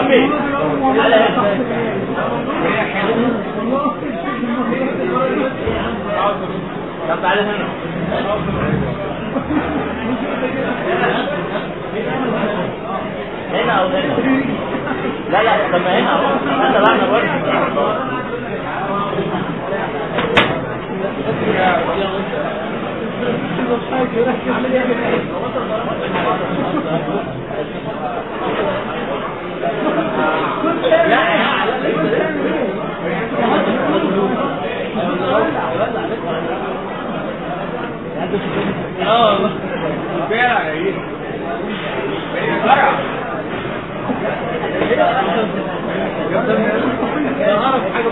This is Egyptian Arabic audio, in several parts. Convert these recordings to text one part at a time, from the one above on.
ربي على هنا. طب تعالى هنا هنا او هنا لا لا طب ما هنا اهو انا بعمل برضه اه فعلا يا ايه انا اعرف حاجه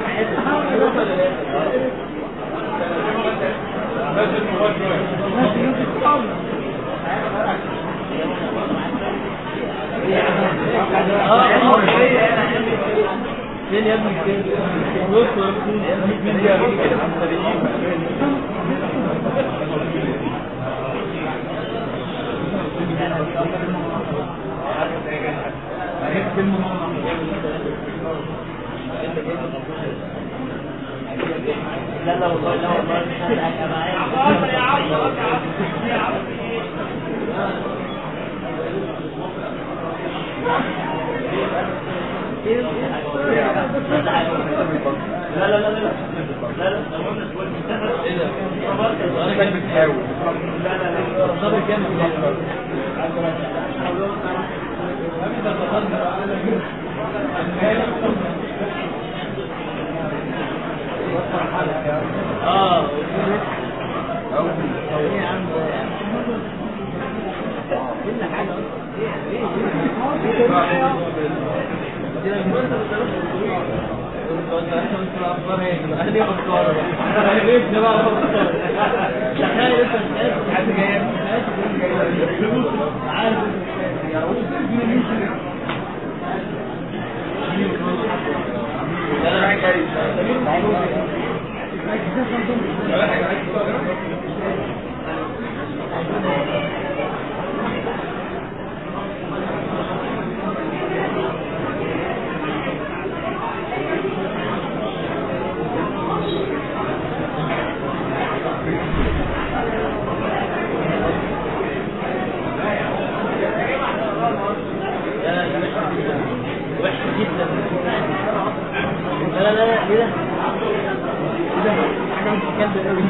بس الموضوع شويه فين يا ابني فين بص يا ابني مين يا لا لا والله لا والله يا عم يا عم لا لا لا لا لا لا لا انا كان بتحاول لا لا لا الصبر كامل اه ايه يا عم كل حاجه وحش جدا لا لا لا لا ايه ده؟ ايه ده؟ حاجه مش كامله قوي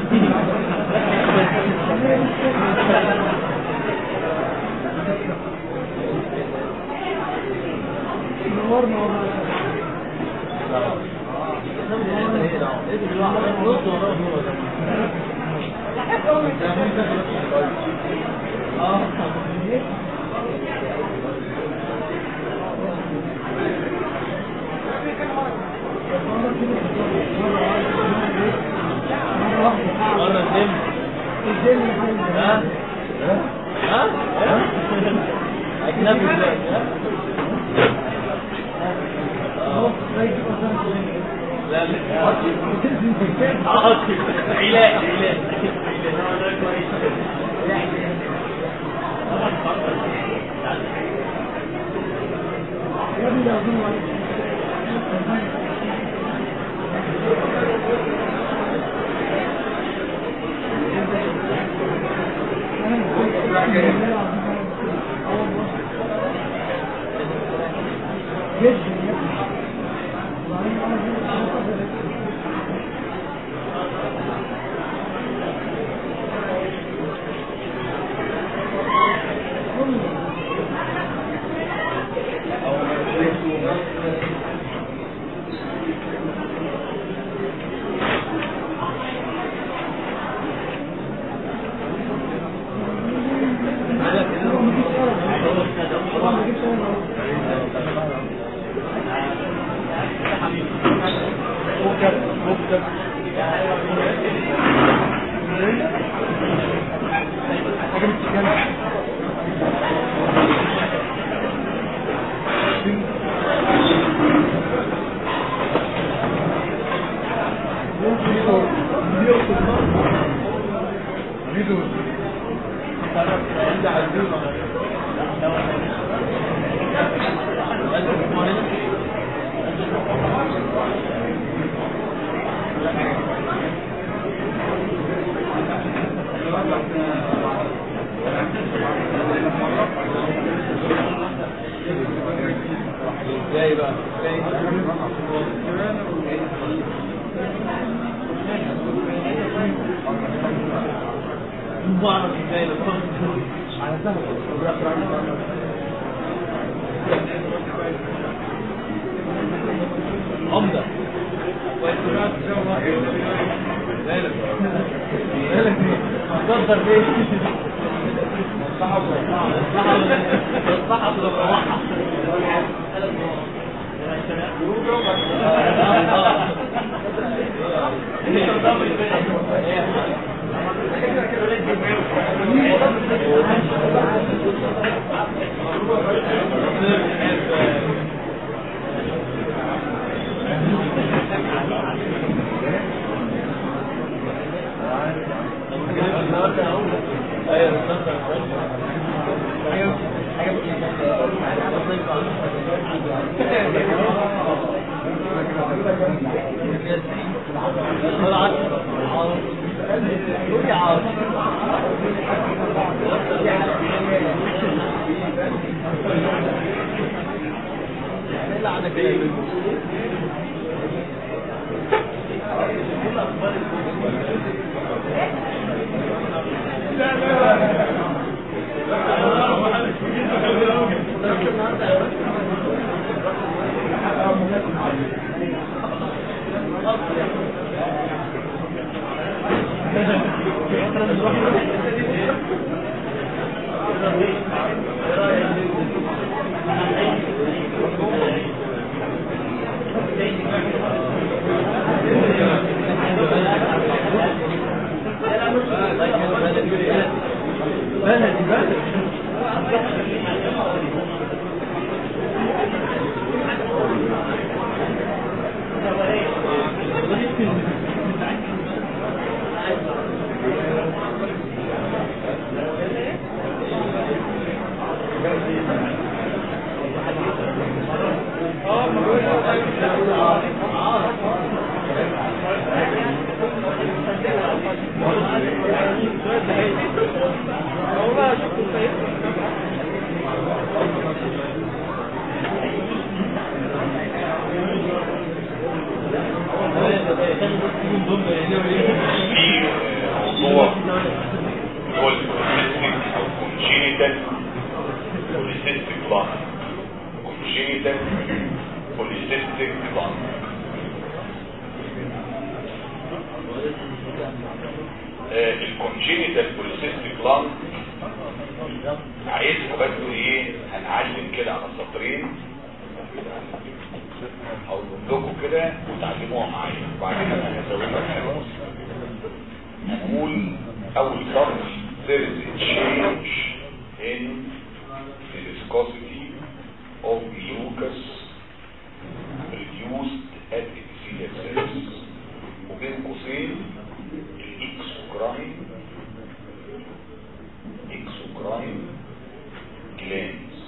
مرة الجيم ها؟ ها؟ أجنبي ازاي؟ ها؟ لا لا عاطف علاء علاء ازاي بقى ازاي ما اعرف ازاي على عمدة مالك مالك هتقدر ليه مصلحة مصلحة مصلحة مصلحة موضوع هو الكونجينيتال او كونجينيتال بوليسيستيك بلان كونجينيتال بوليسيستيك بلان الكونجينيتال بوليسيستيك بلان عايزكم بس ايه هنعلم كده على السطرين هقول لكم كده وتعلموها معايا وبعدين انا هسوي لك حاجه نقول اول سطر there is a change in the viscosity of mucus reduced at epithelial cells وبين قوسين الاكسوكراين اكسوكراين glands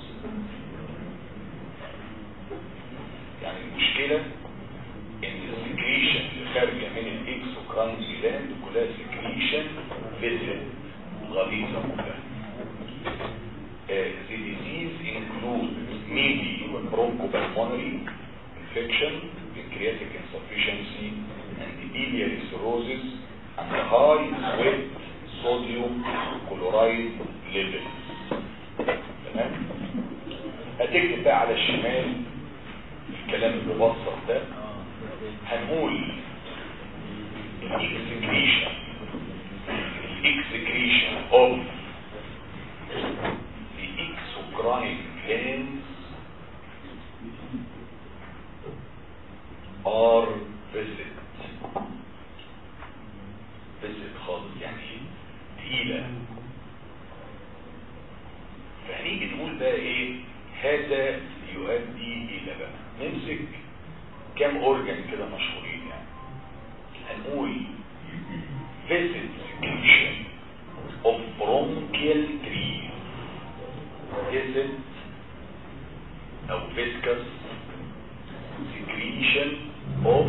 يعني المشكلة ان السكريشن اللي خارجة من الاكسوكراين جلاند كلها سكريشن فيزل غليظة كلها Uh, the disease includes maybe bronchopulmonary infection, pancreatic insufficiency, and biliary cirrhosis, and high sweat sodium chloride levels. تمام؟ هتكتب بقى على الشمال الكلام اللي بصر ده هنقول الاكسكريشن الاكسكريشن of the exocrine glands are visit visit خالص يعني تقيلة فهنيجي نقول بقى ايه هذا يؤدي الى بقى نمسك كام اورجان كده مشهورين يعني هنقول visit secretion of bronchial tree visit او viscous secretion of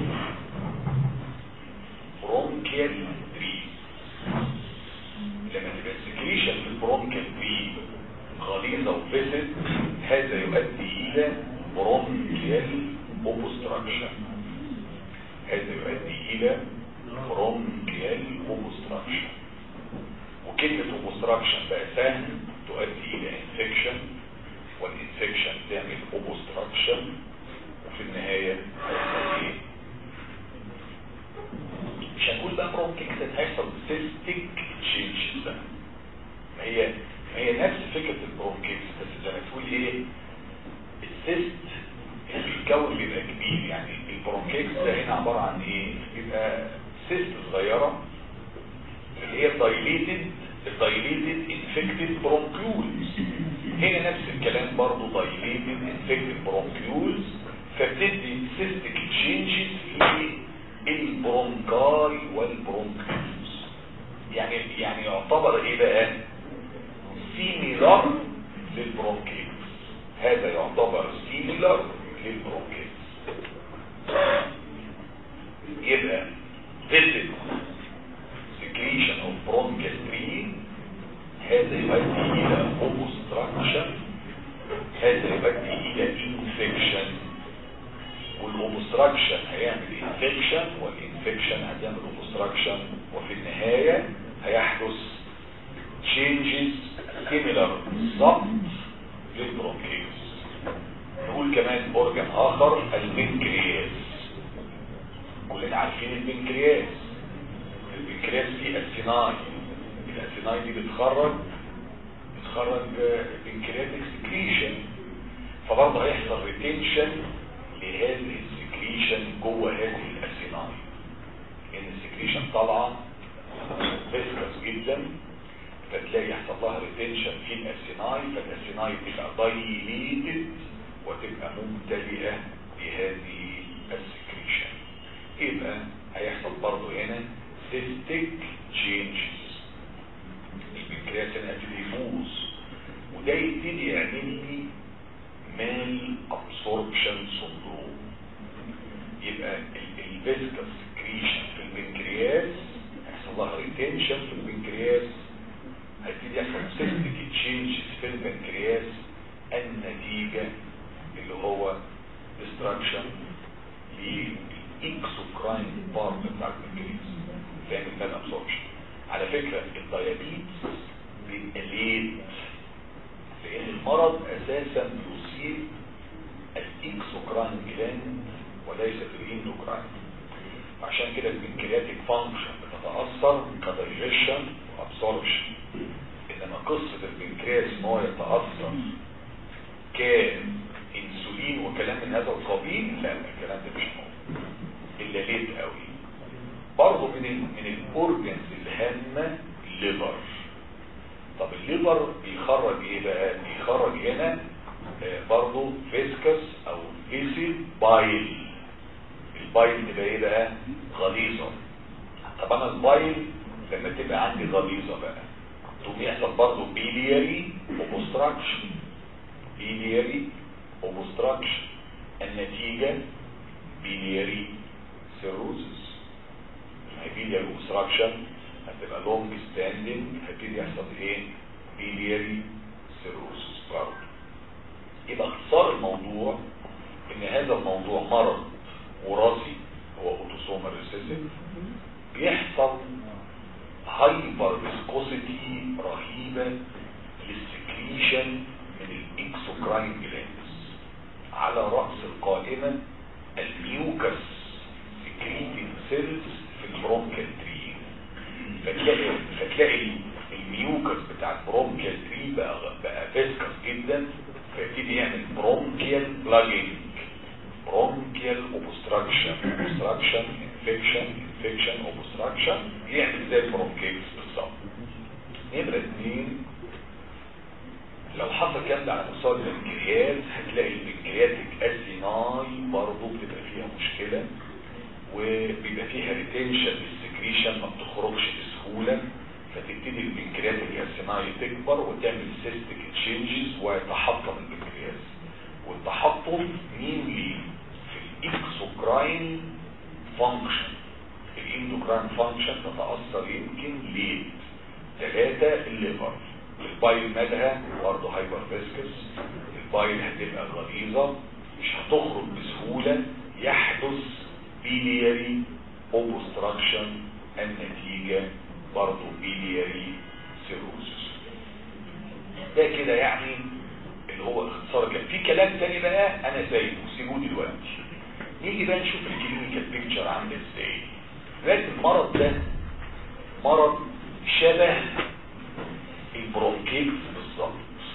bronchial trees لما تبقى السكريشن في البرونكيال تري غليظة وفسد هذا يؤدي الى برونكيال اوبستراكشن هذا يؤدي الى برونكيال اوبستراكشن وكلمة اوبستراكشن بقى سهل تؤدي الى انفكشن والانفكشن تعمل اوبستراكشن وفي النهاية هيحصل ايه مش هنقول بقى برونكيكس هيحصل سيستيك تشينجز بقى ما هي ما هي نفس فكرة البرونكيكس بس زي ما تقول ايه السيست اللي بيتكون بيبقى كبير يعني البرونكيكس ده هنا عبارة عن ايه بيبقى سيست صغيرة اللي هي دايليتد الدايليتد انفكتد برونكيولز هنا نفس الكلام برضه دايليتد انفكتد برونكيولز فبتدي سيستيك تشينجز في البرونكاي والبرونكيولز يعني يعني يعتبر ايه بقى سيميلار للبرونكيولز هذا يعتبر سيميلار للبرونكيولز يبقى visit secretion of bronchial tree هذا يؤدي الى obstruction هذا يؤدي الى infection والاوبستراكشن هيعمل انفكشن والانفكشن هتعمل اوبستراكشن وفي النهاية هيحدث changes similar بالظبط للبرونكيوس نقول كمان اورجان اخر البنكرياس كلنا عارفين البنكرياس البنكرياس فيه السيناي الاسيناي دي بتخرج بتخرج بنكرياتيك سكريشن فبرضه هيحصل ريتنشن لهذه السكريشن جوه هذه الاسيناي ان السكريشن طالعه فيسكس جدا فتلاقي يحصل لها ريتنشن في الاسيناي فالاسيناي تبقى دايليتد وتبقى ممتلئه بهذه السكريشن يبقى هيحصل برضه هنا سيستيك تشينجز البنكرياس هنا يبتدي يفوز وده يبتدي يعمل لي مال ابسوربشن سندروم يبقى الفيسكس سكريشن في البنكرياس هيحصل لها ريتنشن في البنكرياس هيبتدي يحصل سيستيك تشينجز في البنكرياس النتيجة اللي هو ديستراكشن للاكسوكراين بارت بتاع البنكرياس تعمل مال ابسوربشن على فكرة الديابيتس بيبقى ليه لان المرض اساسا يصيب الاكسوكراين جلاند وليست الاندوكراين عشان كده البنكرياتيك فانكشن بتتاثر كدايجيشن وابسوربشن انما قصه البنكرياس ان هو يتاثر كانسولين وكلام من هذا القبيل لا الكلام ده مش موجود الا ليت قوي برضه من ال من الاورجنز الهامه الليفر طب الليفر بيخرج ايه بقى بيخرج هنا آه برضه فيسكس او فيسيل بايل البايل تبقى ايه بقى غليظه طب انا البايل لما تبقى عندي غليظه بقى تقوم يحصل برضه بيلياري اوبستراكشن بيلياري اوبستراكشن النتيجه بيلياري سيروزس بيلياري اوبستراكشن هتبقى لونج ستاندنج هتبتدي يحصل ايه بيلياري سيروسس برضه يبقى اختصار الموضوع ان هذا الموضوع مرض وراثي هو اوتوسومال ريسيسيف بيحصل هايبر فيسكوسيتي رهيبه للسكريشن من الاكسوكراين جلاندز على راس القائمه الميوكس سكريتنج سيلز في البرونكال تري فتلاقي فتلاقي الميوكس بتاع البرونكيال تري بقى بقى فيسكس جدا فيبتدي يعمل برونكيال بلاجنج برونكيال اوبستراكشن اوبستراكشن انفكشن انفكشن اوبستراكشن يعمل زي البرونكيتس بالظبط نمرة اتنين لو حصل الكلام ده على مستوى البنكرياس هتلاقي البنكرياتيك اسيناي برضه بتبقى فيها مشكله وبيبقى فيها ريتنشن للسكريشن ما بتخرجش بسهوله فتبتدي البنكرياتيك اسيناي تكبر وتعمل سيستيك تشينجز ويتحطم البنكرياس والتحطم بتسقط مين في الاكسوكراين فانكشن الاندوكراين فانكشن تتأثر يمكن ليه ثلاثة الليفر البايل مالها برضه هايبر فيسكس البايل هتبقى غليظة مش هتخرج بسهولة يحدث بيلياري اوبستراكشن النتيجة برضه بيلياري سيروسس ده كده يعني اللي هو اختصار كان في كلام تاني بقى انا سايبه سيبوه دلوقتي نيجي بقى نشوف الكلينيكال بيكتشر عامل ازاي دلوقتي المرض ده مرض شبه البرونكيت بالظبط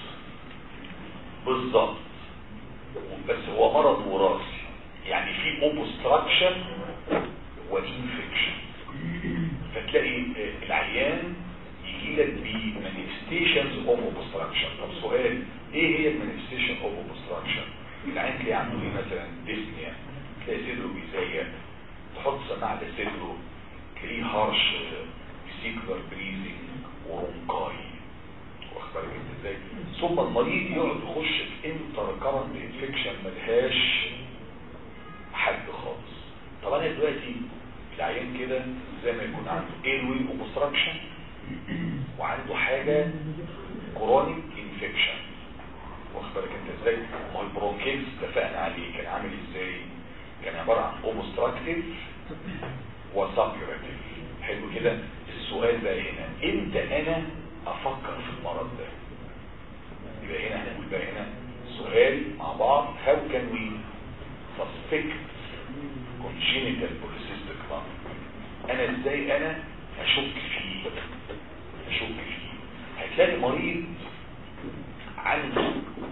بالظبط بس هو مرض وراثي يعني في اوبستراكشن وانفكشن فتلاقي العيان يجي لك بمانيفستيشنز اوف اوبستراكشن طب سؤال ايه هي المانيفستيشن اوف اوبستراكشن العيان تلاقيه عنده ايه مثلا ديسنيا تلاقي صدره بيزيق تحط سماعه لصدره تلاقيه هارش سيكولار بريزنج ورونكاي واخد بالك انت ازاي ثم المريض يقعد يخش في انتر كارنت انفكشن ملهاش حد خالص طب انا دلوقتي العيان كده زي ما يكون عنده ايروي اوبستراكشن وعنده حاجه كرونيك انفكشن واخد بالك انت ازاي ما هو البرونكيتس اتفقنا عليه كان عامل ازاي كان عباره عن اوبستراكتيف وسابيوراتيف حلو كده السؤال بقى هنا امتى انا افكر في المرض ده يبقى هنا هنقول بقى هنا سؤال مع بعض how can we suspect congenital polycystic lung انا ازاي انا اشك فيه اشك فيه هتلاقي مريض عنده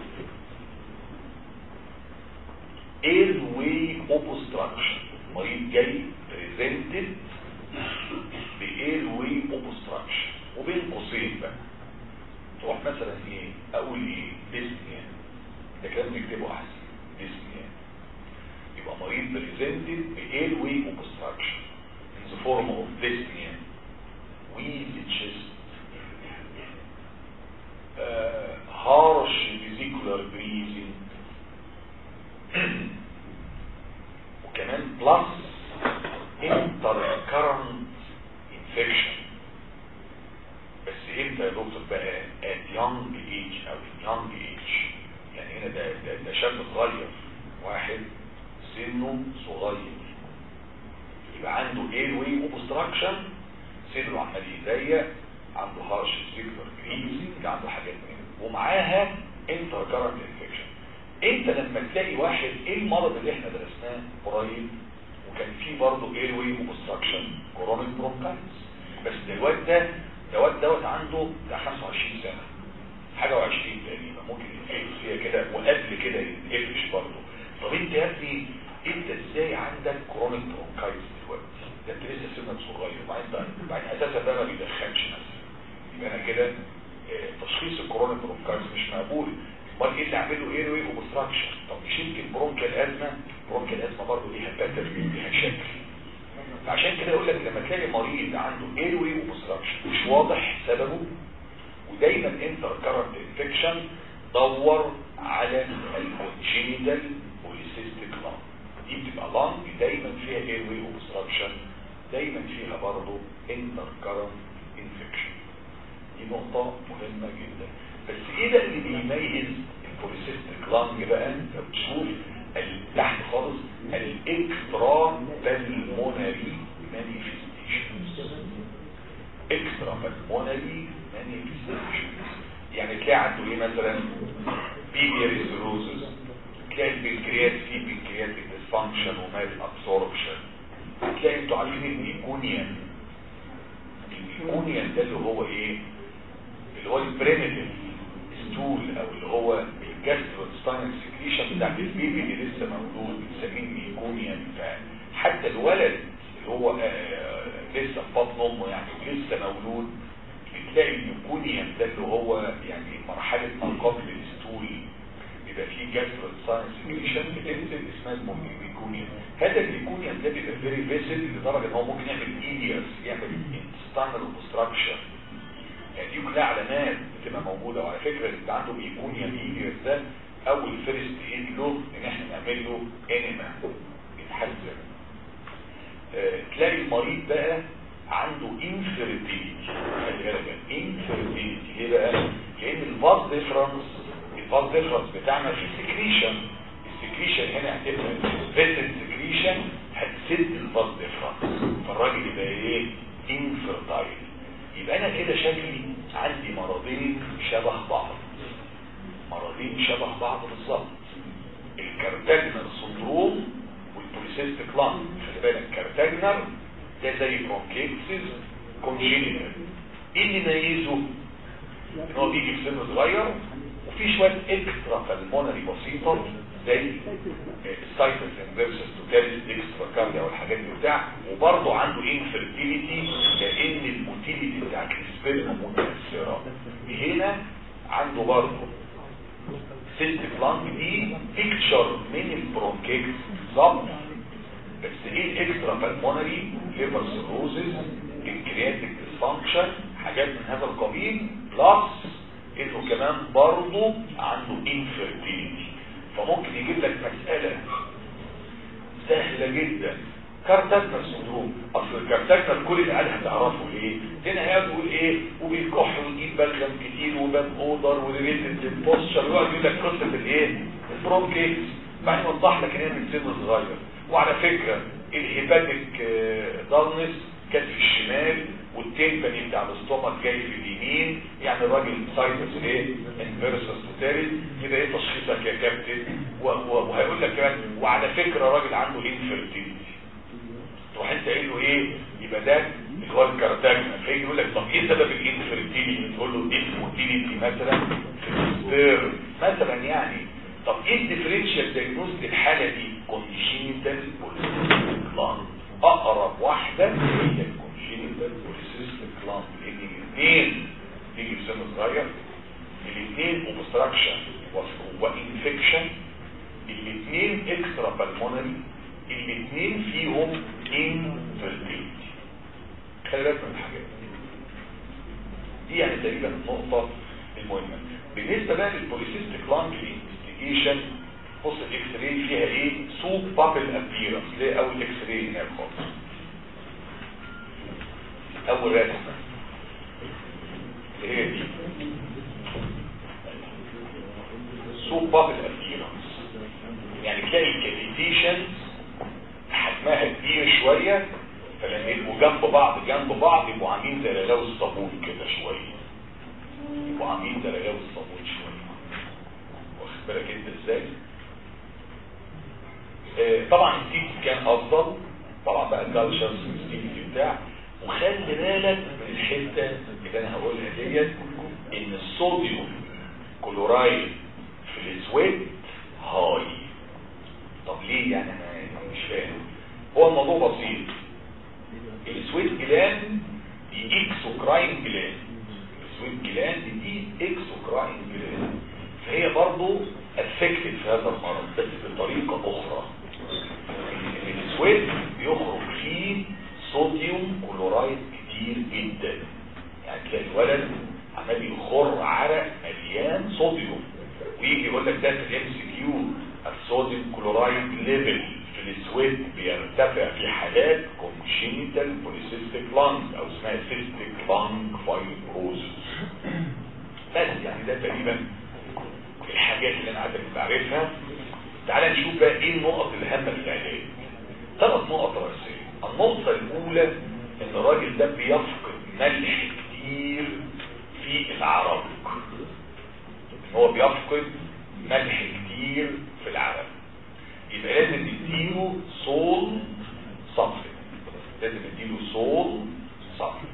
airway obstruction مريض جاي presented بايروي اوبستراكشن وبين قوسين بقى تروح مثلا ايه اقول ايه ديسنيا ده كلام نكتبه احسن ديسنيا يبقى مريض بريزنتد بايروي اوبستراكشن in the form of dyspnea with chest uh, harsh vesicular breathing وكمان بلس intercurrent infection بس امتى يا دكتور بقى at young age او young age يعني هنا ده, ده, ده شاب صغير واحد سنه صغير يبقى عنده airway obstruction صدره عمال يضيق عنده هارش سبيكتر جريزنج عنده حاجات من ومعاها intercurrent infection انت لما تلاقي واحد ايه المرض اللي احنا درسناه قريب وكان في برضه ايروي اوبستراكشن كورونيك برونكايتس بس دلوقتي ده دوت دوت عنده بتاع 25 سنه حاجه و20 تقريبا ممكن يتقفش فيها كده وقبل كده يتقفش برضه طب انت يا ابني انت ازاي عندك كورونيك برونكايتس دلوقتي ده انت لسه سنك صغير وبعدين بعدين اساسا ده ما بيدخنش مثلا يبقى انا كده اه تشخيص الكورونيك برونكايتس مش مقبول امال ايه اللي عامله ايروي اوبستراكشن طب مش يمكن برونكال ازمه برونكال ازمه برضه ليها باترن ليها شكل فعشان كده يقول لك لما تلاقي مريض عنده ايروي اوبستراكشن مش واضح سببه ودايما انتر كارنت انفكشن دور على الكونجينيتال بوليسيستيك لانج دي بتبقى لانج دايما فيها ايروي اوبستراكشن دايما فيها برضه انتر كارنت انفكشن دي نقطه مهمه جدا بس ايه ده اللي بيميز البوليسيستيك لانج بقى لو تشوف تحت خالص الاكسترا بالمونري مانيفستيشنز اكسترا بالمونري مانيفستيشنز يعني تلاقي عنده ايه مثلا بيبيري سيروزز تلاقي البنكرياس فيه بنكرياتيك ديسفانكشن ومال ابسوربشن تلاقي انتوا عارفين الميكونيان الميكونيان ده اللي هو ايه اللي هو البريميتيف ستول او اللي هو الجاستروستاينال سكريشن بتاعت البيبي اللي لسه مولود بنسميه ميكونيان حتى الولد اللي هو آه لسه في بطن امه يعني ولسه مولود بتلاقي الميكونيان ده اللي هو يعني مرحله ما قبل الستول بيبقى فيه جاستروستاينال سكريشن بتنزل اسمها الميكونيان هذا الميكونيان ده بيبقى فيري فيسل لدرجه ان هو ممكن يعمل ايدياس يعمل انستانال اوبستراكشن يعني دي كلها علامات بتبقى موجودة وعلى فكرة اللي عنده بيكونيا ميديوس ده اول فيرست ايد له ان احنا نعمل له انيما يتحذر آه، تلاقي المريض بقى عنده انفيرتيليتي خلي بالك انفيرتيليتي ليه بقى؟ لان الفاز ديفرنس الفاز ديفرنس بتاعنا في سكريشن السكريشن هنا هتبقى فيتد سكريشن هتسد الفاز ديفرنس فالراجل يبقى ايه؟ انفيرتايل يبقى انا كده شكلي عندي مرضين شبه بعض مرضين شبه بعض بالظبط الكارتاجنر سندروم والبوليسيستيك لانج خلي بالك كارتاجنر ده زي برونكيتسيس كونجينيتال ايه اللي يميزه ان هو بيجي في سن صغير وفي شويه اكسترا بالمونري بسيطه زي السايتس انفيرسس توتاليس اكسترا كارديا والحاجات دي بتاع وبرضه عنده انفيرتيليتي لان الموتيليتي بتاعت السبيرم متاثره هنا عنده برضه سيستيك لانج دي بيكتشر من البرونكيتس بالظبط بس ايه الاكسترا بالمونري ليفر سيروزز الكرياتيك ديسفانكشن حاجات من هذا القبيل بلس انه كمان برضه عنده انفيرتيليتي فممكن يجيب لك مسألة سهلة جدا كارتاجنر سندروم اصل الكارتاجنر كل اللي قال هتعرفه ايه هنا هيقول ايه وبيكح ويجيب بلغم كتير وباب اودر وريليتد للبوستشر ويقعد يقول لك قصه الايه البرونكيتس بعدين يوضح لك ان هي من سن صغير وعلى فكره الهيباتيك دارنس كانت في الشمال والتيمباني بتاع الاستومك جاي في اليمين يعني الراجل سايتس ايه انفيرسس توتالي يبقى ايه تشخيصك يا كابتن و- و- وهيقول لك كمان وعلى فكره الراجل عنده انفيرتيليتي تروح انت قايل له ايه يبقى ده اللي هو الكارتاجنا فيجي يقول لك طب ايه سبب الانفيرتيليتي تقول له انفيرتيليتي مثلا في السبير مثلا يعني طب ايه الديفرنشال دايجنوز للحاله دي كونجينيتال بوليسيستيك لانج اقرب واحده هي الكونجينيتال بوليسيستيك لانج لان الاثنين بيجي في سن صغير الاثنين اوبستراكشن وانفكشن الاثنين اكسترا بالمونري الاثنين فيهم انفيرتيليتي خلي بالك من الحاجات دي دي يعني تقريبا النقطة المهمة بالنسبة بقى للبوليسيستيك لانج انفستيجيشن بص الاكس راي فيها ايه سوب بابل ابيرنس ليه اول اكس راي هناك خالص اول رسمة اللي هي دي سوب بابل ابيرنس يعني تلاقي الكافيتيشن حجمها كبير شوية فلما يبقوا جنب بعض جنب بعض يبقوا عاملين زي رغاوي الصابون كده شوية يبقوا عاملين زي رغاوي الصابون شوية واخد بالك انت ازاي آه طبعا التيت كان افضل طبعا بقى الكالشرز والستيتي بتاع وخلي بالك من الحته اللي انا هقولها ديت ان الصوديوم كلورايد في الاسود هاي طب ليه يعني انا مش فاهم هو الموضوع بسيط السويت جلان دي اكسوكراين جلان السويت جلان دي اكسوكراين جلان فهي برضو افكتد في هذا المرض بس بطريقة اخرى السويت بيخرج فيه صوديوم كلورايد كتير جدا يعني تلاقي الولد عمال يخر عرق مليان صوديوم ويجي يقول لك ده في الام سي كيو الصوديوم كلورايد ليفل في السويت بيرتفع في حالات كونجينيتال بوليسيستيك لانج او اسمها سيستيك لانج فايبروزس بس يعني ده تقريبا الحاجات اللي انا عايزك تعرفها تعال نشوف بقى ايه النقط الهامه في العلاج ثلاث نقط رئيسيه النقطه الاولى ان الراجل ده بيفقد ملح كتير في العرق ان هو بيفقد ملح كتير في العرق يبقى لازم نديله صول صفر لازم نديله صول صفر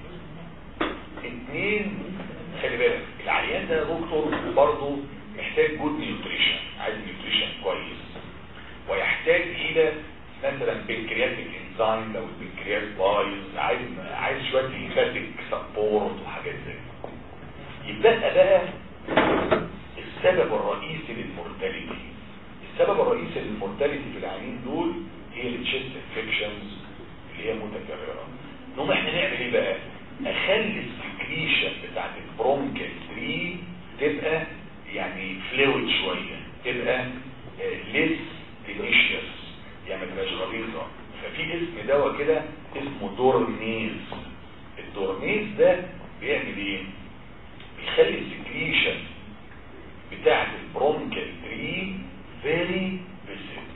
اتنين خلي بالك العيان ده يا دكتور برضه محتاج جود نيوتريشن عايز نيوتريشن كويس ويحتاج الى مثلا بنكرياتيك انزيم لو البنكرياس بايظ عايز عايز شويه هيباتيك سبورت وحاجات زي كده يبقى بقى السبب الرئيسي للمورتاليتي السبب الرئيسي للمورتاليتي في العيانين دول هي التشيست انفكشنز اللي هي متكرره نقوم احنا نعمل ايه بقى اخلي السكريشن بتاعت البرونكال 3 تبقى يعني فلويد شويه تبقى ليس تينيشيوس يعني ما تبقاش غليظه ففي اسم دواء كده اسمه دورميز الدورميز ده بيعمل ايه بيخلي السكريشن بتاعت البرونكال تري فيري فيسيد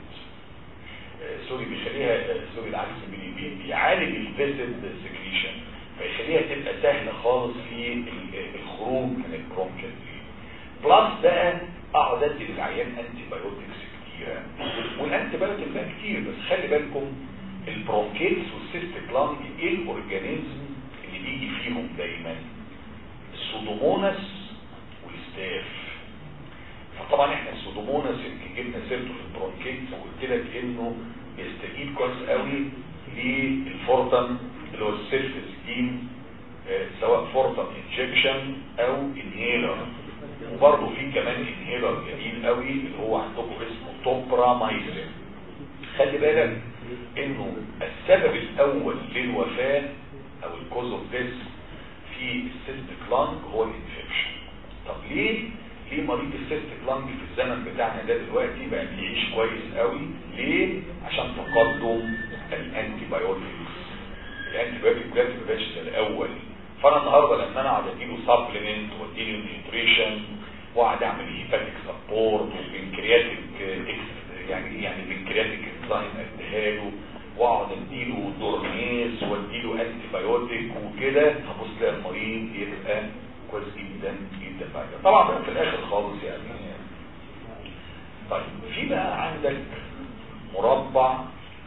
سوري بيخليها آه، سوري العكس بي- بي- بيعالج الفيسيد سكريشن فيخليها تبقى سهله خالص في ال- الخروج من البرونكال تري بلس بقى اقعد ادي للعيان انتي بايوتكس كتيره والانتي بايوتكس بقى كتير بس خلي بالكم البرونكيتس والسيستيك لانج ايه الاورجانيزم اللي بيجي فيهم دايما السودوموناس والستاف فطبعا احنا السودوموناس يمكن جبنا سيرته في البرونكيتس وقلت لك انه بيستجيب كويس قوي للفورتن اللي هو السيلف سكين آه، سواء فورتن انجكشن او انهيلر وبرضه في كمان انهيلر جميل قوي اللي هو عندكم اسمه توبرامايسين خلي بالك انه السبب الاول للوفاة او الكوز اوف ديث في السيستيك لانج هو الانفكشن طب ليه ليه مريض السيستيك لانج في الزمن بتاعنا ده دلوقتي بقى بيعيش كويس قوي ليه عشان تقدم الانتي بايوتكس الانتي بايوتيك دلوقتي ما بقاش زي الاول فانا النهارده لما انا اقعد اديله سبلمنت واديله نيوتريشن واقعد اعمل هيباتيك سبورت وبنكرياتيك يعني يعني بنكرياتيك انزيم اديها له واقعد اديله دورميز واديله انتي بايوتيك وكده هبص تلاقي المريض يبقى كويس جدا جدا بعد كده. طبعا بقى في الاخر خالص يعني طيب في بقى عندك مربع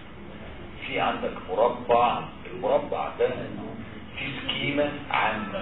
في عندك مربع المربع ده في سكيمة عامة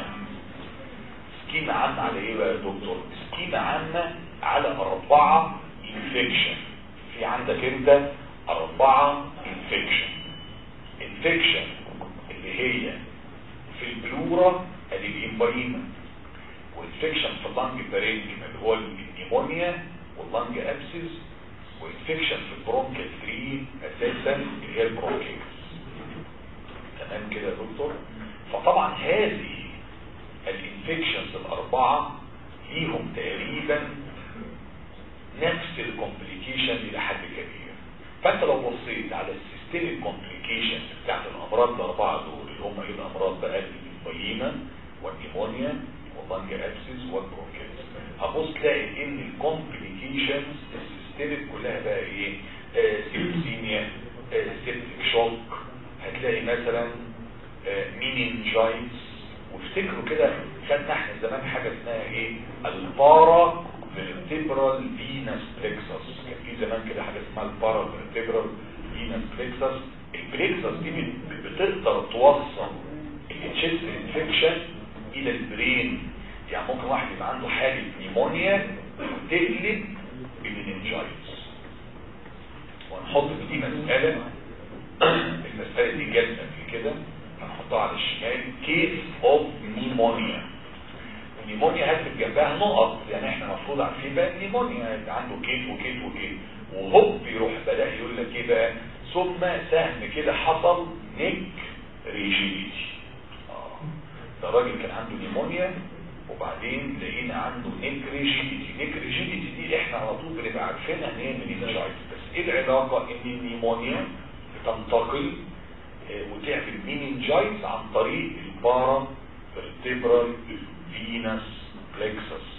سكيمة عامة على ايه بقى يا دكتور سكيمة عامة على اربعة انفكشن في عندك انت اربعة انفكشن انفكشن اللي هي في البلورا ادي الامبريما وانفكشن في اللنج بارينكيم اللي هو النيمونيا واللنج ابسس وانفكشن في البرونكال 3 اساسا اللي هي البرونكيتس تمام كده يا دكتور فطبعا هذه الانفكشنز الاربعه ليهم تقريبا نفس الكومبليكيشن الى حد كبير فانت لو بصيت على السيستميك كومبليكيشنز بتاعت الامراض الاربعه دول اللي هم ايه الامراض بقى الفيما والنيمونيا واللنج ابسس والبرونكيتس هبص تلاقي ان الكومبليكيشنز السيستميك كلها بقى ايه آه سيبسيميا آه سيبتيك شوك هتلاقي مثلا آه مينينجايتس وافتكروا كده خدنا احنا زمان حاجه اسمها ايه البارا فيرتبرال فينس بلكسس كان في زمان كده حاجه اسمها البارا فيرتبرال فينس بلكسس البلكسس دي بت- بتقدر توصل التشيست انفكشن الى البرين يعني ممكن واحد يبقى عنده حاله نيمونيا وتقلب بمينينجايتس وهنحط دي مساله المساله دي جت قبل كده هنحطها على الشمال كيس اوف نيمونيا النيمونيا هكتب جنبها نقط يعني احنا المفروض عارفين بقى النيمونيا يبقى عنده كيت وكيت وكيت وهوب يروح بدا يقول لك ايه بقى ثم سهم كده حصل نيك ريجيديتي اه ده راجل كان عنده نيمونيا وبعدين لقينا عنده نيك ريجيديتي نيك ريجيديتي دي احنا على طول بنبقى عارفينها ان هي منينجايتس بس ايه العلاقه ان النيمونيا بتنتقل آه، وتعمل مينينجايتس عن طريق البارا فيرتبرال فينس بلكسس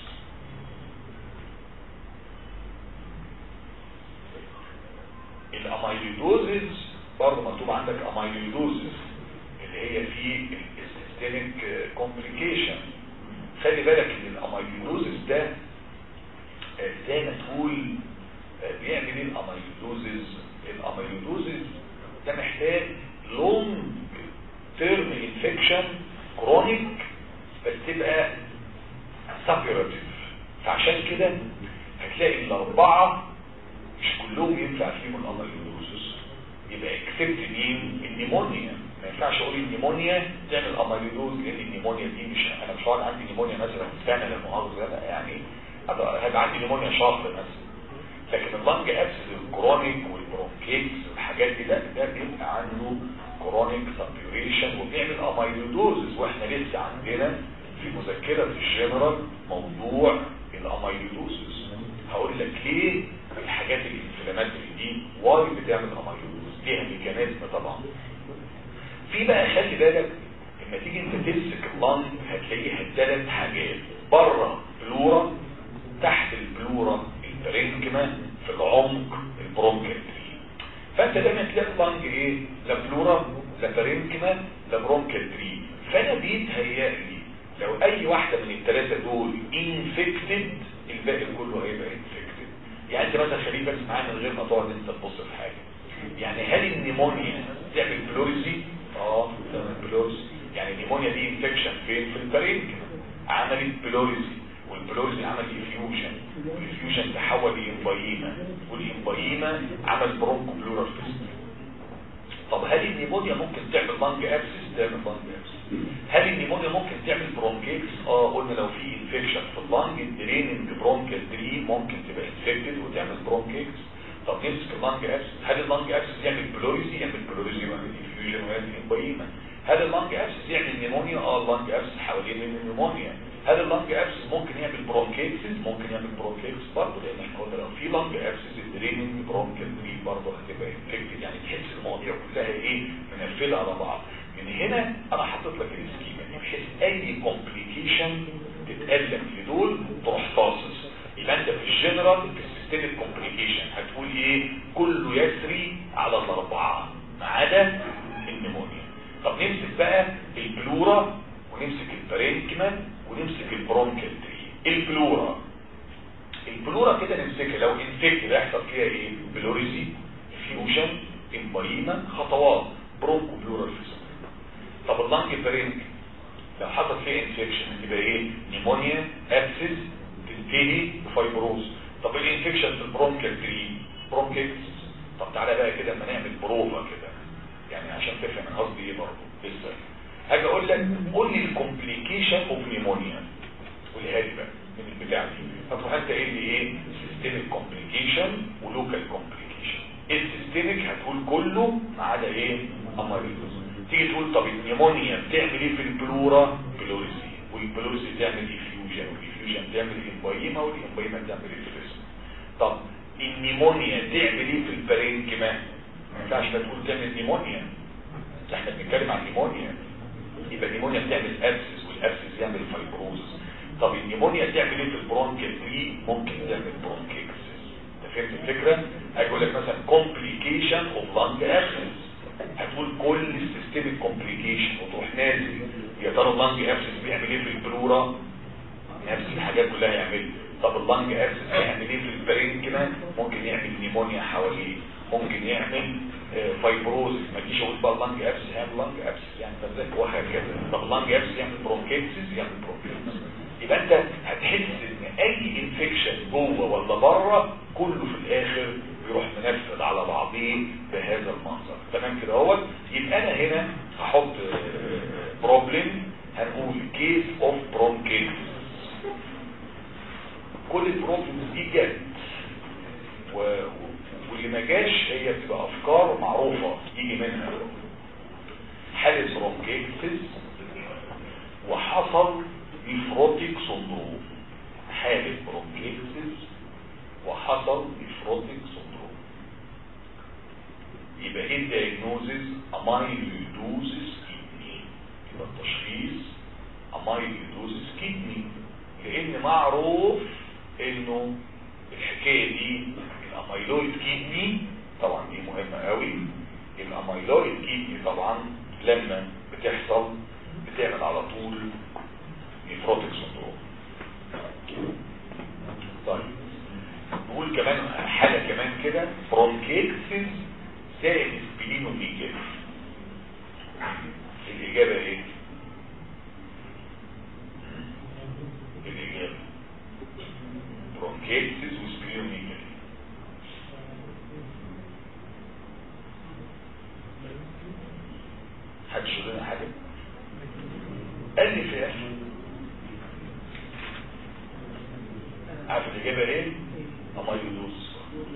الاميليدوزز برضه مكتوب عندك اميليدوزز اللي هي في السيستميك كومبليكيشن خلي بالك ان الاميليدوزز ده آه، زي ما تقول آه، بيعمل ايه الاميليدوزز الاميليدوزز ده محتاج لونج تيرم انفكشن كرونيك بس تبقى سابيراتيف فعشان كده هتلاقي الاربعه مش كلهم ينفع فيهم الاميلوزس يبقى اكسبت مين النيمونيا ما ينفعش اقول النيمونيا تعمل اميلوز لان النيمونيا دي مش انا مش هقعد عندي نيمونيا مثلا سنه للمؤاخذه لا يعني هبقى هيبقى عندي نيمونيا شهر مثلا لكن اللنج ابسس الكرونيك والبرونكيتس والحاجات دي لا ده بيبقى عنده كرونيك سابيوريشن وبيعمل اميلودوزز واحنا لسه عندنا في مذكره الجنرال موضوع الاميلويدوزس هقول لك ليه الحاجات الانفلاماتوري دي واي بتعمل اميلويدوز ليها ميكانيزم طبعا في بقى خلي بالك لما تيجي انت تمسك اللنج هتلاقيها ثلاث حاجات بره بلورا تحت البلورا البرينكما في العمق البرونكال فانت دايما تلاقي اللنج ايه لا بلورا لا برينكما لا برونكال تري فانا بيتهيألي لو اي واحدة من الثلاثة دول انفكتد الباقي كله هيبقى انفكتد يعني انت مثلا خليك بس معايا من غير ما تقعد انت تبص في حاجة يعني هل النيمونيا تعمل بلوريزي اه تعمل بلوريزي يعني النيمونيا دي انفكشن فين في البرينكما عملت بلوريزي والبلوريزي عمل افيوجن والافيوجن تحول لإمبايما والإمبايما عمل برونكو بلورال فيستر طب هل النيمونيا ممكن تعمل لانج ابسس تعمل لانج ابسس هل النيمونيا ممكن تعمل برونكيكس اه قلنا لو في انفكشن في اللانج الدريننج برونكال دري ممكن تبقى انفكتد وتعمل برونكيكس طب نمسك اللانج ابسس هل اللانج ابسس يعمل بلوريزي يعمل بلوريزي ويعمل انفيوجن ويعمل امبايما هل اللانج ابسس يعمل نيمونيا اه اللانج ابسس حوالين من النيمونيا هل اللانج ابسس ممكن يعمل برونكيتس ممكن يعمل برونكيتس برضه لان احنا قلنا لو في لانج ابسس الدريننج برونكال دري برضه هتبقى انفكتد يعني تحس المواضيع كلها ايه منفذه على بعض من هنا انا حاطط لك السكيما دي بحيث اي كومبليكيشن تتألم في دول تروح فاصص يبقى انت في الجنرال في السيستميك كومبليكيشن هتقول ايه كله يسري على الاربعه ما عدا النمونيا طب نمسك بقى البلورا ونمسك البارينكما ونمسك البرونكال تري البلورا البلورا كده نمسكها لو انفكت يحصل فيها ايه بلوريزي فيوجن امبايما خطوات برونكو بلورال فيسم طب اللنج بارينك لو حصل فيه انفكشن يبقى ايه نيمونيا ابسس تنتهي بفايبروز طب الانفكشن في البرونكال تري برونكيتس طب تعالى بقى كده اما نعمل بروفا كده يعني عشان تفهم انا قصدي ايه برضه لسه هاجي اقول لك قول لي الكومبليكيشن اوف نيمونيا قولها لي بقى من البتاع دي فتروح انت قايل لي ايه سيستميك كومبليكيشن ولوكال كومبليكيشن السيستميك هتقول كله ما عدا ايه اماريلوز تيجي تقول طب النيمونيا بتعمل ايه في البلورا بلوريزي والبلوريزي تعمل افيوجن والافيوجن تعمل امبايما والامبايما تعمل افريزم طب النيمونيا تعمل ايه في البارينكما ما ينفعش تقول تعمل نيمونيا احنا بنتكلم عن نيمونيا يبقى النيمونيا بتعمل ابسس والابسس يعمل فايبروزس طب النيمونيا تعمل ايه في البرونكيال تري ممكن تعمل برونكيكس انت فهمت الفكره هقول لك مثلا كومبليكيشن اوف لانج ابسس هتقول كل السيستميك كومبليكيشن وتروح نازل يا ترى اللانج ابسس بيعمل ايه في البلورا نفس الحاجات كلها يعمل طب اللانج ابسس بيعمل ايه في البرينكما ممكن يعمل نيمونيا حواليه ممكن يعمل فايبروز ما تجيش اقول بقى اللانج ابسس يعمل لانج ابسس يعني فزاك وهكذا طب اللانج ابسس يعمل برونكيتسس يعمل برونكيتسس يبقى انت هتحس ان اي انفكشن جوه ولا بره كله في الاخر بيروح منفذ على بعضيه بهذا المنظر تمام كده اهوت يبقى انا هنا هحط بروبلم هنقول كيس اوف برونكيتس كل البروبلمز دي جت و... واللي ما جاش هي بتبقى افكار معروفه يجي منها حاله برونكيتس وحصل نيفروتيك سندروم حالة برونكيتس وحصل نيفروتيك سندروم يبقى ايه الدياجنوزز امايلويدوزس كيدني يبقى التشخيص امايلويدوزس كيدني لان معروف انه الحكاية دي الامايلويد كيدني طبعا دي مهمة قوي الامايلويد كيدني طبعا لما بتحصل بتعمل على طول نيفروتيك سندروم طيب نقول كمان حالة كمان كده برونكيكسس زائد سبلينوميجالي الإجابة ايه؟ الإجابة برونكيكسس وسبلينوميجالي حد شغلنا حاجة؟ قال لي في اخر عارف الإجابة ايه؟ أمايلوز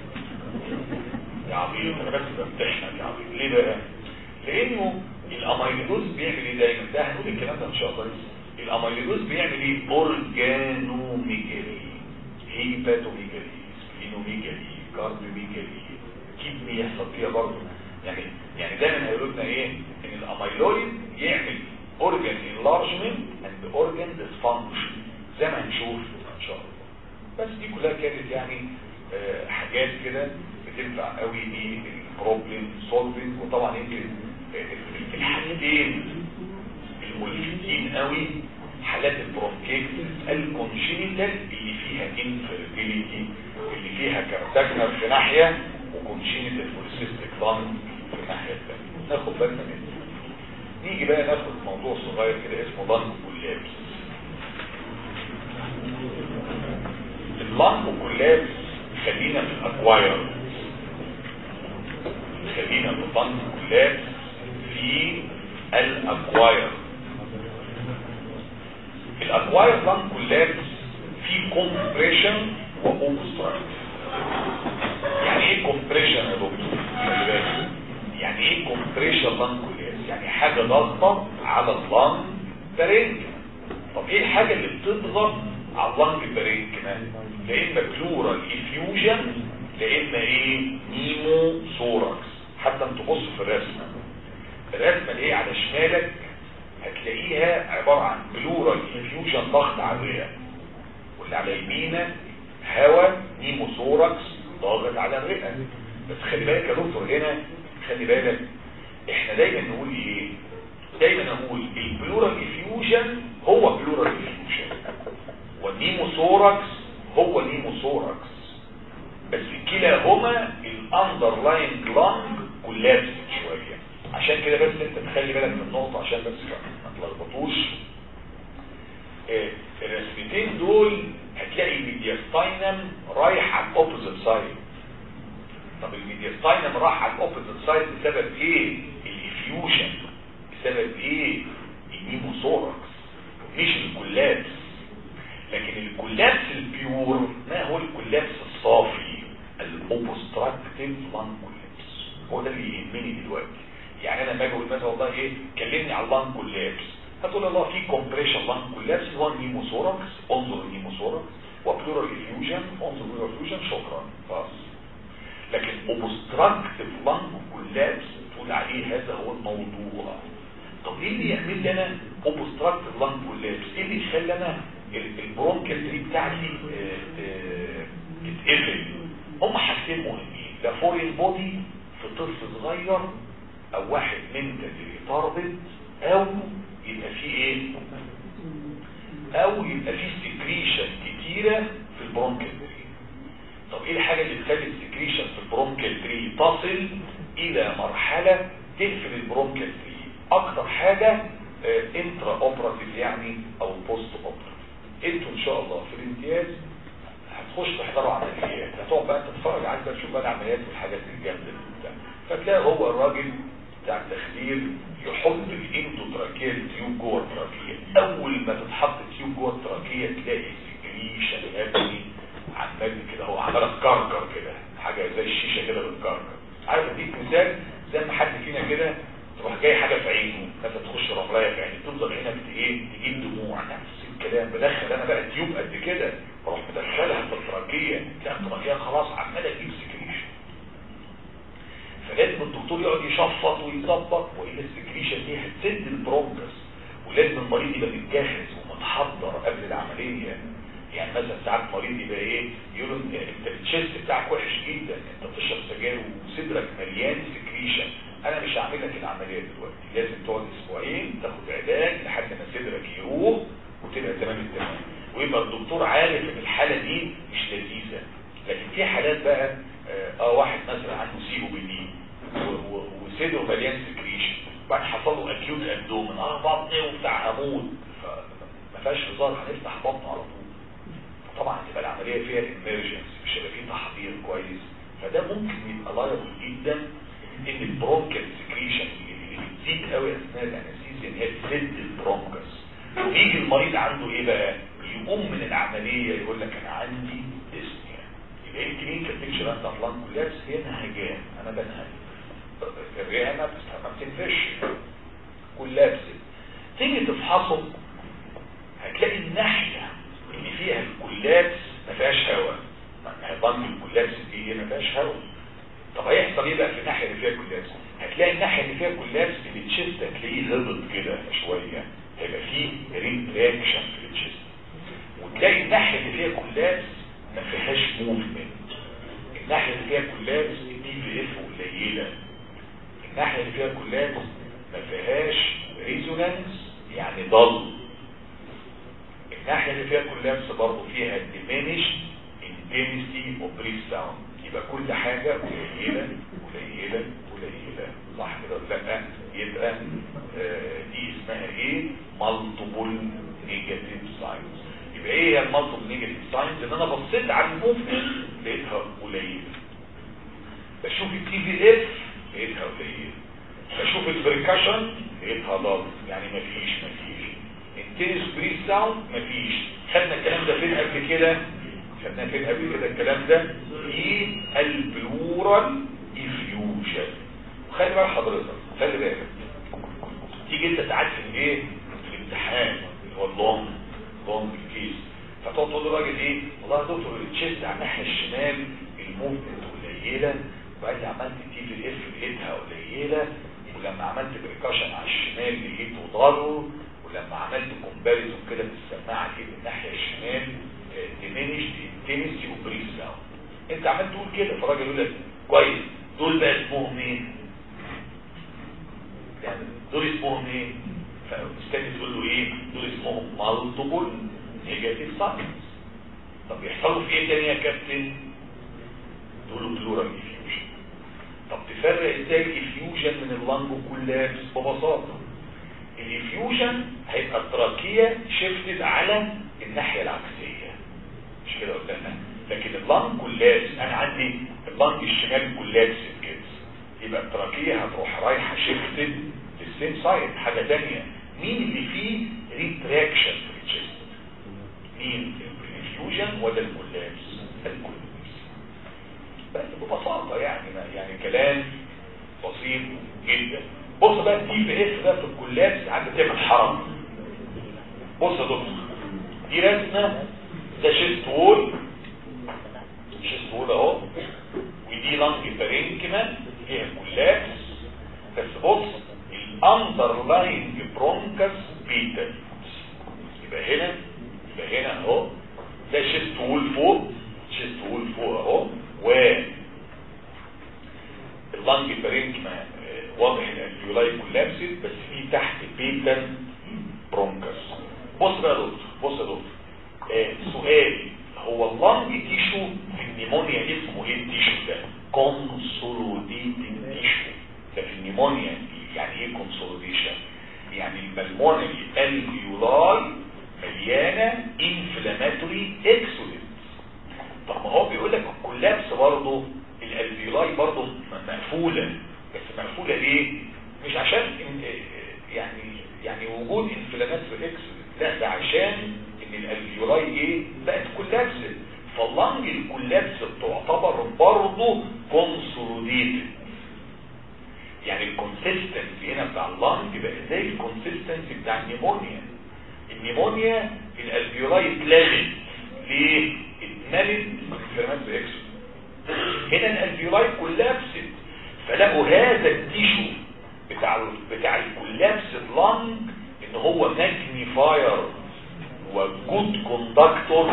يا عبيد أنا بس بمتحنك يا عبيد ليه بقى؟ لأنه الأمايلوز بيعمل ايه دايما؟ ده هنقول الكلام ده إن شاء الله لسه الأمايلوز بيعمل ايه؟ أورجانوميجالي هيباتوميجالي سبلينوميجالي كارديوميجالي كدني يحصل فيها برضه يعني يعني دايما هيقولوا لنا ايه ان الاميلويد يعمل اورجان انلارجمنت اند اورجان ديسفانكشن زي ما هنشوف ان شاء الله بس دي كلها كانت يعني آه، حاجات كده بتنفع قوي ايه البروبلم سولفنج وطبعا يمكن آه، الحاجتين الملفتين قوي حالات البرونكيتس الكونجينيتال اللي فيها انفيرتيليتي اللي فيها كارتاجنر في ناحيه وكونجينيتال بوليسيستيك لانج في الناحيه الثانيه ناخد بالنا منه نيجي بقى ناخد موضوع صغير كده اسمه لانج كولابس اللانج كولابس خلينا في الاكواير خلينا في اللانج كولابس في الاكواير الاكواير لانج كولابس في كومبريشن واوبستراكت يعني ايه كومبريشن يا دكتور خلي بالك يعني ايه كومبريشن لانج كولابس يعني حاجه ضغطه على اللانج بارينك طب ايه الحاجه اللي بتضغط على اللانج بارينك كمان لا اما بلورال افيوجن لا اما ايه نيمو سوركس حتى انت بص في الرسمه الرسمه اللي هي على شمالك هتلاقيها عبارة عن بلورال انفيوجن ضغط على الرئة واللي على يمينك هواء نيموثوركس ضاغط على الرئة بس خلي بالك يا دكتور هنا خلي بالك احنا دايما نقول ايه دايما نقول البلورال انفيوجن هو بلورال انفيوجن والنيموثوركس هو نيموثوركس بس كلاهما الاندرلاين لانج كولابس شويه عشان كده بس انت تخلي بالك من النقطة عشان بس ما تلخبطوش اه الرسمتين دول هتلاقي الميدياستاينم رايح على الاوبوزيت سايد طب الميدياستاينم راح على الاوبوزيت سايد بسبب ايه الافيوجن بسبب ايه النيموثوركس مش الكولابس لكن الكولابس البيور ما هو الكولابس الصافي الاوبستراكتيف لان كولابس هو ده اللي يهمني دلوقتي يعني انا لما اجي اقول مثلا والله ايه كلمني على اللان كولابس هتقول الله في كومبريشن لان كولابس اللي هو النيموثوركس انظر النيموثوركس وبلورال افيوجن انظر بلورال افيوجن شكرا خلاص لكن اوبستراكتيف لان كولابس تقول عليه هذا هو الموضوع طب ايه اللي يعمل لي انا اوبستراكتيف لان كولابس ايه اللي يخلي انا البرونكال تري بتاعتي تتقفل هم حاجتين مهمين لا فورين بودي في طفل صغير او واحد منتلي ريتاردد او يبقى فيه ايه او يبقى فيه سكريشن كتيرة في البرونكال تري طب ايه الحاجة اللي تخلي السكريشن في البرونكال تري تصل الى مرحلة تقفل البرونكال تري اكتر حاجة اه انترا اوبراتيف يعني او بوست اوبراتيف انتوا ان شاء الله في الامتياز هتخش تحضروا عمليات هتقعد بقى تتفرج عايز بقى تشوف بقى العمليات والحاجات الجامده دي وبتاع فتلاقي هو الراجل بتاع التخدير يحط الاندوتراكيه تيوب جوه التراكيه اول ما تتحط تيوب جوه التراكيه تلاقي سكريشن ابني عمال كده هو عمال تكركر كده حاجه زي الشيشه كده بتكركر عارف اديك مثال زي ما حد فينا كده تروح جاي حاجه في عينه مثلا تخش رملايه في عينه تفضل عينك ايه تجيب دموع نفس الكلام بدخل انا بقى تيوب قد كده بروح مدخلها في التراكيه تلاقي التراكيه خلاص عماله تجيب سكريشن فلازم الدكتور يقعد يشفط ويظبط والا السكريشن دي هتسد البرونكس ولازم المريض يبقى متجهز ومتحضر قبل العمليه يعني مثلا ساعات مريض يبقى ايه يقولوا انت التشيست بتاعك وحش جدا انت بتشرب سجاير وصدرك مليان سكريشن انا مش هعمل لك العمليه دلوقتي لازم تقعد اسبوعين تاخد علاج لحد ما صدرك يروح وتبقى تمام التمام ويبقى الدكتور عارف ان الحاله دي مش لذيذه لكن في حالات بقى اه واحد مثلا عنده سي او بي دي وصدره مليان سكريشن وبعد حصل له اكيوت ابدومن اه بطني وبتاع هموت فما فيهاش هزار هنفتح بطنه على طول طبعا تبقى العمليه فيها امرجنسي مش هيبقى فيه تحضير كويس فده ممكن يبقى لايبل جدا ان البرونكال سكريشن اللي بتزيد قوي اثناء الانستيزيا ان هي تسد البرونكس ويجي المريض عنده ايه بقى يقوم من العمليه يقول لك انا عندي ديسنيا يبقى ايه الكلينيكال بيكتشر انت افلان كولابس هي نهجان انا بنهج الرئه ما بتنفش كولابس تيجي تفحصه هتلاقي الناحيه اللي فيها الكولابس ما فيهاش هواء هيضم الكولابس دي ما فيهاش هواء طب هيحصل ايه بقى في الناحيه اللي فيها كولابس هتلاقي الناحيه اللي فيها كولابس التشيست هتلاقيه هبط كده شويه هيبقى فيه ريتراكشن في التشيست وتلاقي الناحيه اللي فيها كولابس ما فيهاش موفمنت الناحيه اللي فيها كولابس الدي في اف قليله الناحيه اللي فيها كولابس ما فيهاش ريزونانس يعني ضل الناحيه اللي فيها كولابس برضه فيها diminished intensity of breath sound يبقى كل حاجه قليله قليله قليله صح كده ولا لا يبقى آه دي اسمها ايه multiple negative signs يبقى ايه هي المالتيبل نيجاتيف ساينز ان انا بصيت على الموفمنت لقيتها قليله بشوف التي في اف لقيتها قليله بشوف البريكشن لقيتها ضغط يعني مفيش مفيش التنس بريس ساوند مفيش خدنا الكلام ده فين قبل كده خدناه فين قبل كده الكلام ده في البلورال افيوجن وخلي بقى حضرتك خلي بالك تيجي انت تعدي في ايه في الامتحان اللي هو اللونج لونج كيس فتقعد تقول للراجل ايه والله يا دكتور التشيست على الناحيه الشمال الموفمنت قليله وبعدين عملت تي في اف لقيتها قليله ولما عملت بريكاشن على الشمال لقيته ضرر ولما عملت كومباريزون كده بالسماعه كده الناحيه الشمال ديمينيشد انتنسي وبريس ساوند انت عمال تقول كده فالراجل يقول لك كويس دول بقى اسمهم ايه؟ يعني دول اسمهم ايه؟ فاستنى تقول له ايه؟ دول اسمهم مالتيبل نيجاتيف ساينز طب يحصلوا في ايه تاني يا كابتن؟ دول بلورال افيوجن طب تفرق ازاي الافيوجن من اللانجو كولابس ببساطه الافيوجن هيبقى التراكيه شفتد على الناحيه العكسيه مش كده قدامنا لكن اللانج كولابس انا عندي اللانج الشمال كولابس كده يبقى التراكيه هتروح رايحه شفتد للسيم سايد حاجه ثانيه مين اللي فيه ريتراكشن في الجسم مين الانفيوجن ولا الكولابس الكولابس بس ببساطه يعني يعني كلام بسيط جدا بص بقى الدي في اس ده في الكولابس عندك تعمل حرم بص يا دكتور دي رسمه ده شيست وول شيست وول اهو ودي لانج بارينكما فيها كولابس بس بص الاندرلاينج برونكس بيتا يبقى هنا يبقى هنا اهو ده شيست وول فوق شيست وول فوق اهو و اللانج بارينكما واضح الالفيولاي كولابسد بس في تحت بيتا برونكس بص بقى يا دكتور بص يا دكتور آه سؤال هو اللانج تيشو في النيمونيا اسمه ايه التيشو ده كونسوليديتنج تيشو ده في النيمونيا يعني ايه كونسوليديشن يعني البلمونري الفيولاي مليانه انفلاماتوري اكسودنت طب ما هو بيقول لك الكولابس برضه الالفيولاي برضه مقفوله بس مقفوله ليه مش عشان يعني يعني وجود انفلاماتوري اكسودنت لا ده عشان ان الالفيولاي ايه بقت كولابس فاللنج الكولابس تعتبر برضه كونسوليديتد يعني الكونسيستنسي هنا بتاع اللنج بقى زي الكونسيستنسي بتاع النيمونيا النيمونيا الالفيولاي اتلغت ليه اتملت انفلاماتوري اكسودنت هنا الالفيولاي كولابست فلقوا هذا التيشو بتاع بتاع الكولابس لانج ان هو ماجنيفاير وجود كوندكتور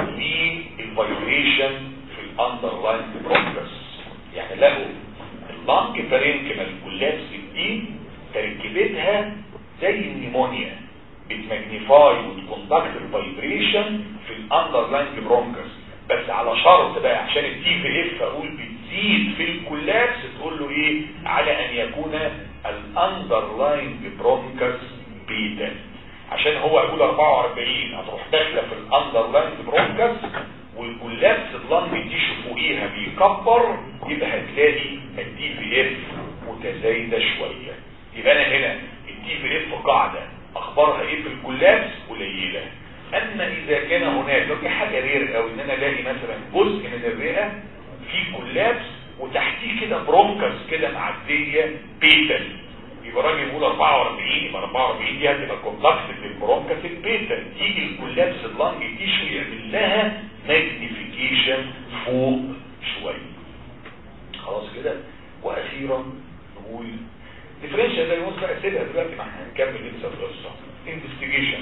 للفايبريشن في الاندرلاين برونكس يعني لقوا اللانج بارينكما الكولابس دي تركيبتها زي النيمونيا بتماجنيفاي وتكوندكت الفايبريشن في الاندرلاين برونكس بس على شرط بقى عشان التي في اف اقول بتزيد في الكولابس تقول له ايه على ان يكون الاندرلاين برونكس بيتا عشان هو يقول 44 هتروح داخله في الاندرلاين برونكس والكولابس اللنج تيشو فوقيها بيكبر يبقى هتلاقي التي في اف متزايده شويه يبقى انا هنا التي في اف قاعده اخبارها ايه في الكولابس قليله اما اذا كان هناك لو في حاجه رير قوي ان انا الاقي مثلا جزء من الرئه في كولابس وتحتيه كده برونكس كده معديه بيتل يبقى الراجل يقول 44 يبقى 44 دي هتبقى كومبلكس للبرونكاس البيتا يجي الكولابس اللنج تيشو يعمل لها ماجنيفيكيشن فوق شويه خلاص كده واخيرا نقول ديفرنشال دايجنوز بقى سيبها دلوقتي ما احنا هنكمل لسه القصه انفستيجيشن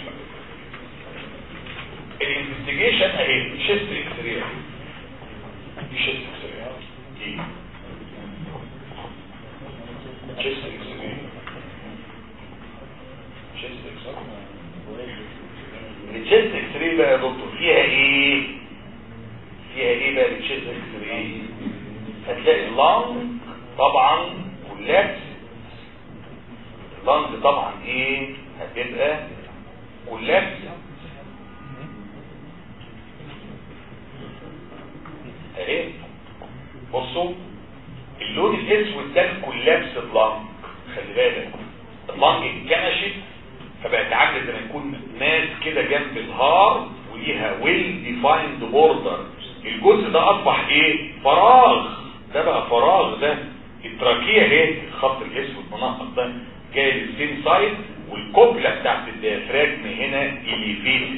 الانفستيجيشن اهي شيست اكس راي دي شيست اكس راي دي شيست اكس راي شيست اكس راي الشيست اكس راي بقى يا دكتور فيها ايه فيها ايه بقى الشيست اكس راي هتلاقي اللنج طبعا كولابس اللنج طبعا ايه هتبقى كولابس اهي بصوا اللون الاسود ده الكولابس اللنج خلي بالك اللنج اتكنشت فبقت عامله زي ما يكون ناس كده جنب الهار وليها ويل ديفايند بوردر الجزء ده اصبح ايه فراغ ده بقى فراغ ده التراكيه اهي الخط الاسود منقط ده جاي للسين سايد والكوبله بتاعت الديافراجم هنا اليفيتد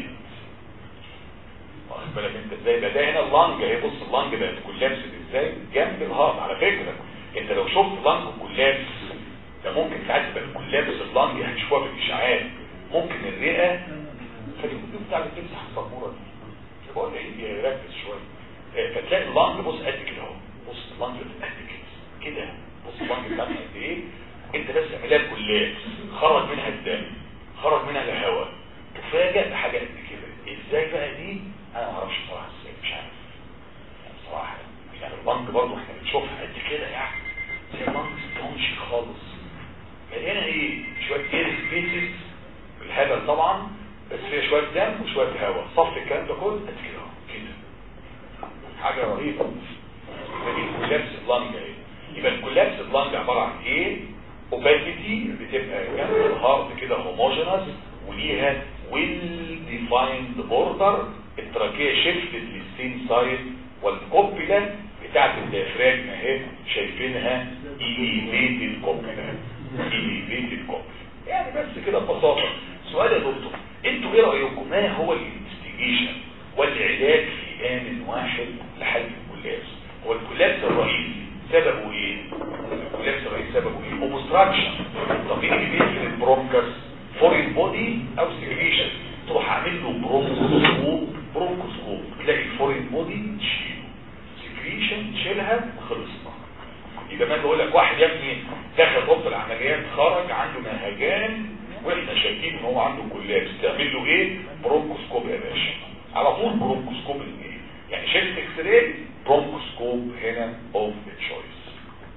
واخد بالك انت ازاي بقى ده هنا اللنج اهي بص اللنج بقت كولابس ازاي جنب الهارت على فكره انت لو شفت لنج كولابس ده ممكن ساعات تبقى كولابس اللنج هتشوفها في الاشعاعات ممكن الرئه خلي الكتب بتاع اللي بتمسح السبوره دي بقول ايه ركز شويه فتلاقي اللنج بص قد كده اهو بص اللنج قد كده كده بص اللنج بتاعتك قد ايه انت بس اعملها كولابس خرج منها الدم خرج منها الهواء تفاجئ بحاجه قد كده ازاي بقى دي انا ما اعرفش صراحه ازاي مش عارف يعني بصراحه يعني اللنج برضه احنا بنشوفها قد كده يعني زي اللنج ستونشي خالص مليانه ايه شويه اير سبيسز بالهبل طبعا بس فيها شويه دم وشويه هواء صف الكلام ده كله قد كده كده حاجه رهيبه الكولابس اللنج ايه يبقى الكولابس اللنج عباره عن ايه اوباسيتي بتبقى جنب الهارت كده هوموجينس وليها ويل ديفايند بوردر التراكيه شيفتد للسين سايد والكوبيلا بتاعت الديافراجم اهي شايفينها ايليفيتد كوبيلا ايليفيتد كوبيلا يعني بس كده ببساطه سؤال يا دكتور انتوا ايه رايكم ما هو الانفستيجيشن والعلاج في ان واحد لحل الكولابس هو الكولابس الرئيسي سببه ايه الكولابس الرئيسي سببه ايه اوبستراكشن طب ايه اللي بيقفل البرونكس فورين بودي او سيريشن تروح عامل له برونكوسكوب برونكوسكوب تلاقي الفورين بودي تشيله سكريشن تشيلها خلصنا يبقى ما بقول لك واحد يا ابني دخل اوضه العمليات خرج عنده نهجان واحنا شايفين ان هو عنده كولابس تعمل له ايه برونكوسكوب يا باشا على طول برونكوسكوب الايه يعني شلت اكس راي برونكوسكوب هنا اوف تشويس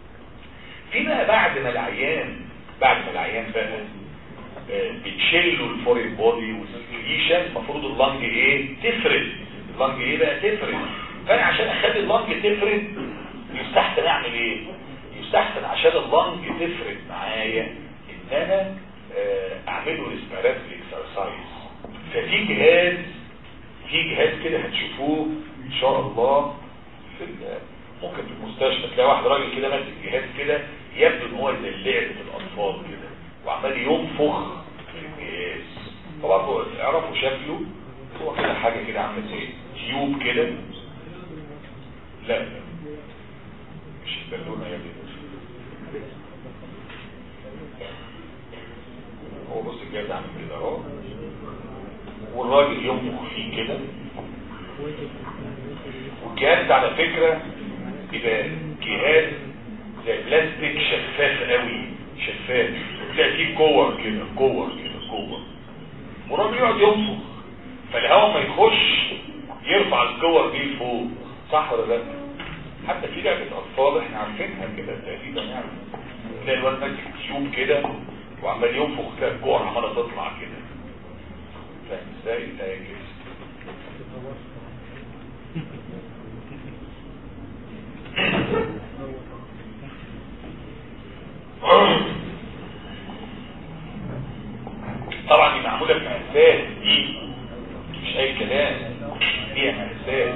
في بقى بعد ما العيان بعد ما العيان بقى بتشيل له الفورين بودي والسكريشن المفروض اللنج ايه تفرد اللنج ايه بقى تفرد فانا عشان اخلي اللنج تفرد يستحسن اعمل ايه يستحسن عشان اللنج تفرد معايا ان انا اعمله ريسبيراتوري اكسرسايز ففي جهاز في جهاز كده هتشوفوه ان شاء الله في ممكن في المستشفى تلاقي واحد راجل كده ماسك جهاز كده يبدو ان هو زي اللعب في الاطفال كده وعمال ينفخ في الجهاز طبعا اعرفوا شكله هو كده حاجه كده عامله زي تيوب كده لا لا مش البالونه يا بنت هو بص الجهاز عامل كده اهو والراجل ينفخ فيه كده والجهاز ده على فكره يبقى جهاز زي بلاستيك شفاف قوي شفاف وتلاقي فيه كور كده كور كده كور والراجل يقعد ينفخ فالهواء ما يخش يرفع الكور دي لفوق صح ولا لا حتى في لعبه اطفال احنا عارفينها كده تقريبا يعني تلاقي الواد ماسك تيوب كده وعمال ينفخ تلاقي الكور عماله تطلع كده فاهم ازاي ده كده طبعا دي معمولة بمقاسات دي مش اي كلام فيها مقاسات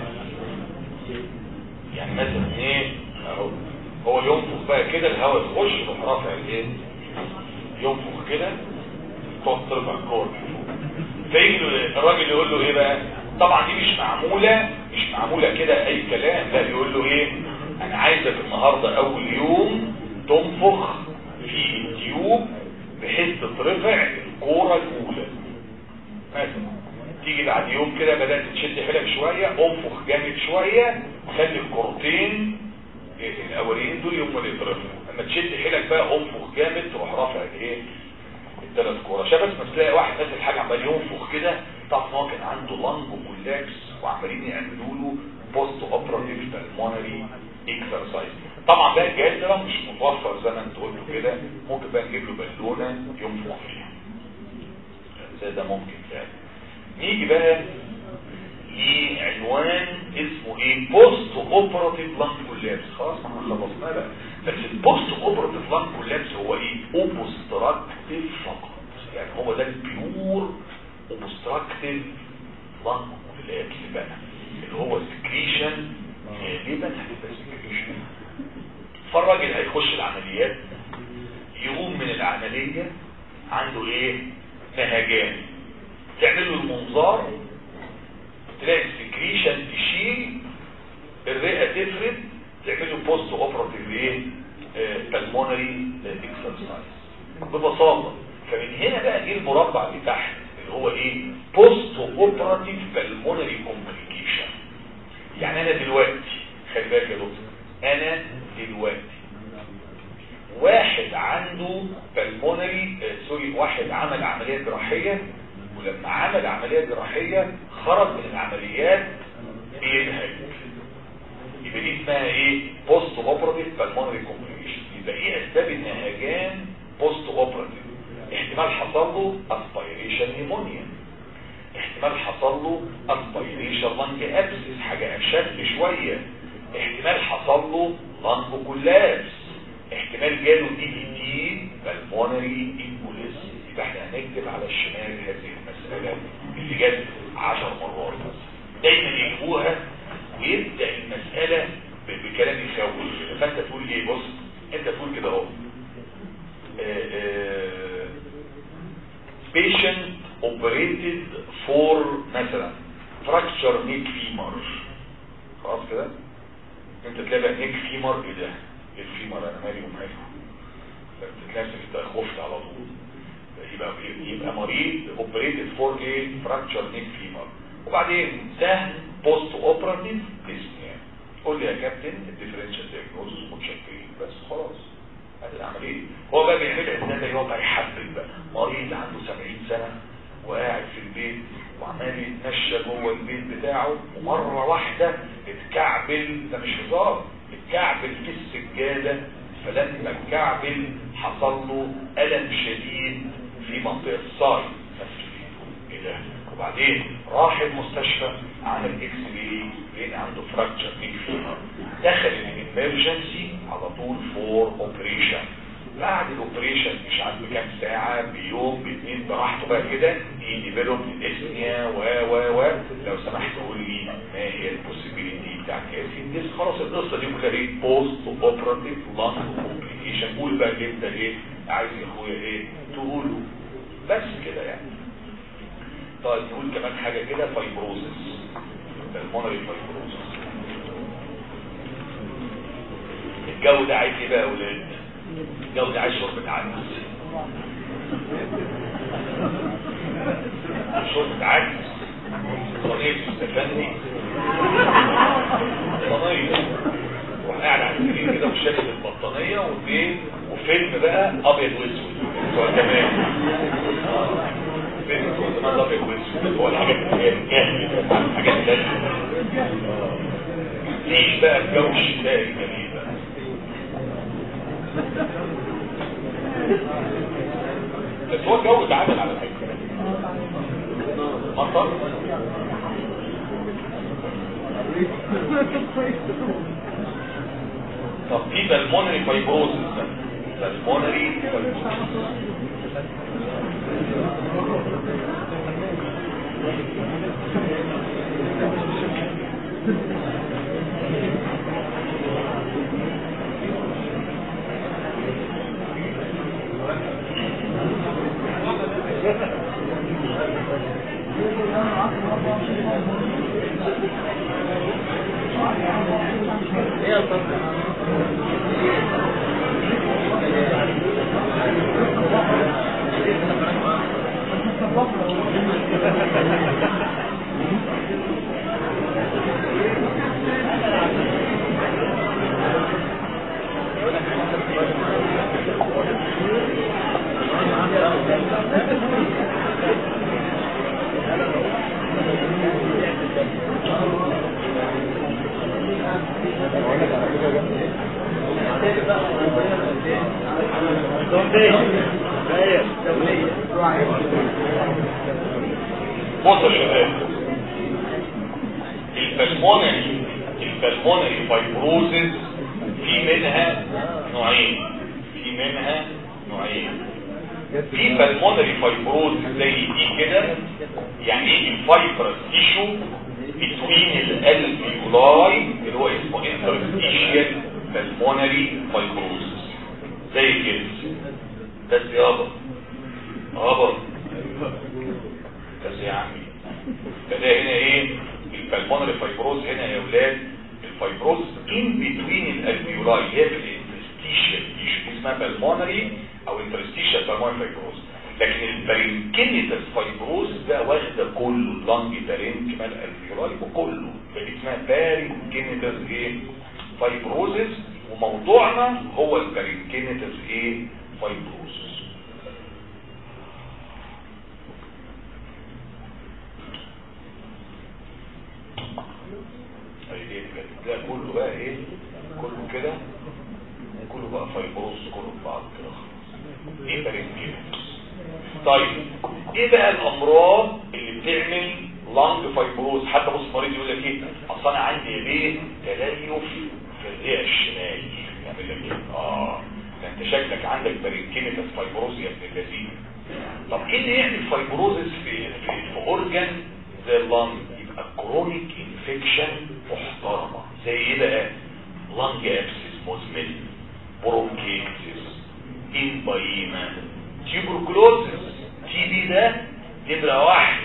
يعني مثلا ايه اهو هو ينفخ بقى كده الهواء يخش يروح رافع الايه ينفخ كده تقعد ترفع الكور فيجي له- الراجل يقول له ايه بقى طبعا دي مش معمولة مش معمولة كده اي كلام لا يقول له ايه انا عايزك النهاردة اول يوم تنفخ في التيوب بحيث تترفع الكورة الاولى مثلا تيجي بعد يوم كده بدأت تشد حيلك شوية انفخ جامد شوية خلي الكورتين الاولين دول يوم اللي يترفعوا اما تشد حيلك بقى انفخ جامد تروح رافع الايه الثلاث كوره عشان بس ما تلاقي واحد ماسك حاجه عمال ينفخ كده تعرف ان هو كان عنده لانج كولاكس وعمالين يعملوا له بوست اوبراتيف بالمونري اكسرسايز طبعا بقى الجهاز ده لو مش متوفر زي ما انت قلت كده ممكن بقى نجيب له بالونه ينفخ فيها زي ده ممكن فعلا نيجي بقى لعنوان اسمه ايه بوست اوبراتيف لانج كولابس خلاص احنا خلصناه بقى بس البوست اوبراتيف لانج كولابس هو ايه اوبستراكتيف فقط يعني هو ده البيور اوبستراكتيف لانج كولابس بقى اللي هو سكريشن غالبا هتبقى سكريشن فالراجل هيخش العمليات يقوم من العملية عنده ايه نهجان تعمل له المنظار تلاقي السكريشن تشيل الرئة تفرد تعمل له بوست اوبراتيف ايه بالمونري اكسرسايز ببساطة فمن هنا بقى جه المربع اللي تحت اللي هو ايه بوست اوبراتيف بالمونري كومبليكيشن يعني انا دلوقتي خلي بالك يا دكتور انا دلوقتي واحد عنده بالمونري آه سوري واحد عمل عملية جراحية ولما عمل عملية جراحية خرج من العمليات بينهج يبقى دي اسمها ايه بوست اوبراتيف بالمونري كومبليكيشن يبقى ايه اسباب النهجان بوست اوبراتيف احتمال حصل له اسبيريشن نيمونيا احتمال حصل له اسبيريشن لانج ابسس حاجه اشد شويه احتمال حصل له لانج كولابس احتمال جاله دي دي تي بالمونري امبوليس يبقى احنا هنكتب على الشمال هذه المسألة اللي جت عشر مرات دايما يجيبوها ويبدأ المسألة ب- بكلام يخوف كده. فانت تقول ايه بص انت تقول كده اهو آه، آه، patient operated for مثلا fracture neck femur خلاص كده انت تلاقي بقى neck femur ايه ده ايه الفيمر انا مالي وماله تلاقي نفسك انت خفت على طول يبقى يبقى مريض اوبريتد فور ايه فراكشر نيك فيمر وبعدين سهل بوست اوبراتيف ديسنيا قول لي يا كابتن الديفرنشال دياجنوزس متشكرين بس خلاص هذه العمليه هو بقى بيعملها ازاي هو بقى يحدد بقى مريض عنده 70 سنه وقاعد في البيت وعمال يتمشى جوه البيت بتاعه ومره واحده اتكعبل ده مش هزار اتكعبل في السجاده فلما اتكعبل حصل له الم شديد في منطقه الصاي نفس ايه ده وبعدين راح المستشفى عمل اكس راي لقينا عنده فراكتشر نيك فيمر دخل الامرجنسي على طول فور اوبريشن بعد الاوبريشن مش عارف بكام ساعة بيوم باثنين براحته بقى كده يديفلوب اسميا و و و لو سمحت قول لي ما هي البوسيبيليتي بتاعت كاسين ديس خلاص القصه دي كلها ايه بوست اوبراتيف لانج كومبليكيشن قول بقى اللي انت ايه عايز يا اخويا ايه تقوله بس كده يعني طيب نقول كمان حاجه كده فايبروزس المونري فايبروزس الجو ده عايز ايه بقى يا اولاد الجو ده عايز شوربه عدس شوربه عدس صينيه السفندي صينيه واحنا قاعد على السرير كده وشادد البطانيه وايه وفيلم بقى ابيض واسود هو كمان فيلم هو زمان ابيض واسود هو الحاجات اللي هي الجاهلة الحاجات اللي تعيش بقى الجو الشتائي الجميل بقى بس هو الجو اتعامل على فكره مطر طب في بالمونري فايبروزس بالمونري فايبروزس بصوا يا شباب البلمونري البلمونري فايبروزز في منها نوعين في منها نوعين في بالمونري فايبروز زي دي كده يعني ايه الفايبرس تيشو بتوين الالفيولاي اللي هو اسمه انترستيشيال بالمونري فايبروز زي كده بس يابا يابا بس يا عمي فده هنا ايه البلمونري فايبروز هنا يا اولاد الفايبروز ان بتوين الالفيولاي هي في الانترستيشيال تيشو اسمها بالمونري او انترستيشيال بالمونري فايبروز لكن البرينكينيتس فايبروز ده واخده كله اللنج بارينكيمال الفيولاي وكله فدي اسمها بارينكينيتس ايه فايبروزس وموضوعنا هو البرينكينيتس ايه فايبروزس ده كله بقى ايه كله كده كله بقى فايبروز كله في بعض كده خلاص ايه برينكينيتس طيب ايه بقى الامراض اللي بتعمل لانج فايبروز حتى بص مريض يقول لك ايه اصل انا عندي ليه تليف في الرئه الشمال يعمل لك ايه اه ده انت شكلك عندك برينكينيتس فايبروز يا ابن اللذين طب ايه اللي يعمل فايبروزس في في, في اورجان زي اللانج يبقى كرونيك انفكشن محترمه زي ايه بقى لانج ابسس مزمن برونكيتس امبايما تيوبركلوزس تي بي ده نمرة واحد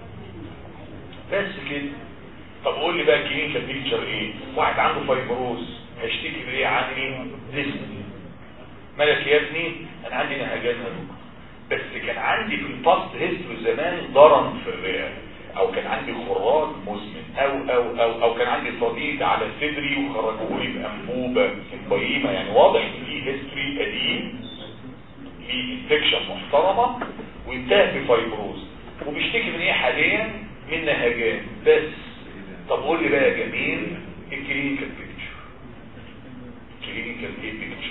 بس كده طب قول لي بقى كلينيكال بيكتشر ايه واحد عنده فايبروز هيشتكي بايه عني ديسني مالك يا ابني انا عندي نهجان هدوك بس كان عندي في الباست هيستوري زمان ضرن في الرئه او كان عندي خراج مزمن او او او او كان عندي صديد على صدري وخرجوه لي بانبوبه امبايما يعني واضح ان في هيستوري قديم في انفكشن محترمة وانتهى بفايبروز وبيشتكي من ايه حاليا من نهجان بس طب قول لي بقى يا جميل الكلينيكال بيكتشر الكلينيكال ايه بيكتشر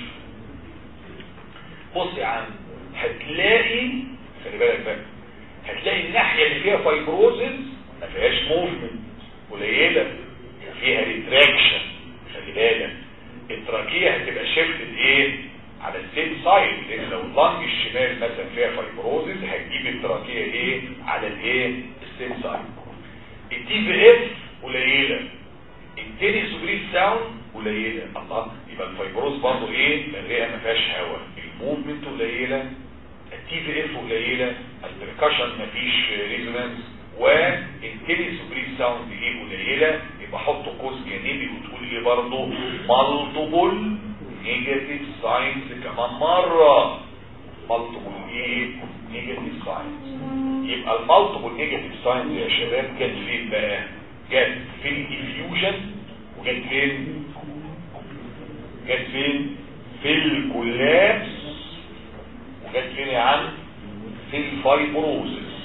بص يا عم هتلاقي خلي بالك بقى هتلاقي الناحية اللي فيها فايبروزز ما فيهاش موفمنت قليلة فيها ريتراكشن خلي بالك التراكية هتبقى شيفتد ايه على السيم سايد لان لو اللنج الشمال مثلا فيها فايبروزز هتجيب التراكيه ايه على الايه السيم سايد التي في اف قليله التيني سوبريت ساوند قليله الله يبقى الفايبروز برضه ايه الرئه ما فيهاش هواء الموفمنت قليله التي في اف قليله البركشن ما فيش ريزونانس والتيني سوبريت ساوند ايه قليله يبقى حط قوس جانبي وتقول لي برضه مالتيبل نيجاتيف ساينز كمان مرة مالتيبل ايه نيجاتيف ساينز يبقى المالتيبل نيجاتيف ساينز يا شباب جت فين بقى جت في الافيوجن وجت فين جت فين في الكولابس وجت فين يا عم في الفايبروزس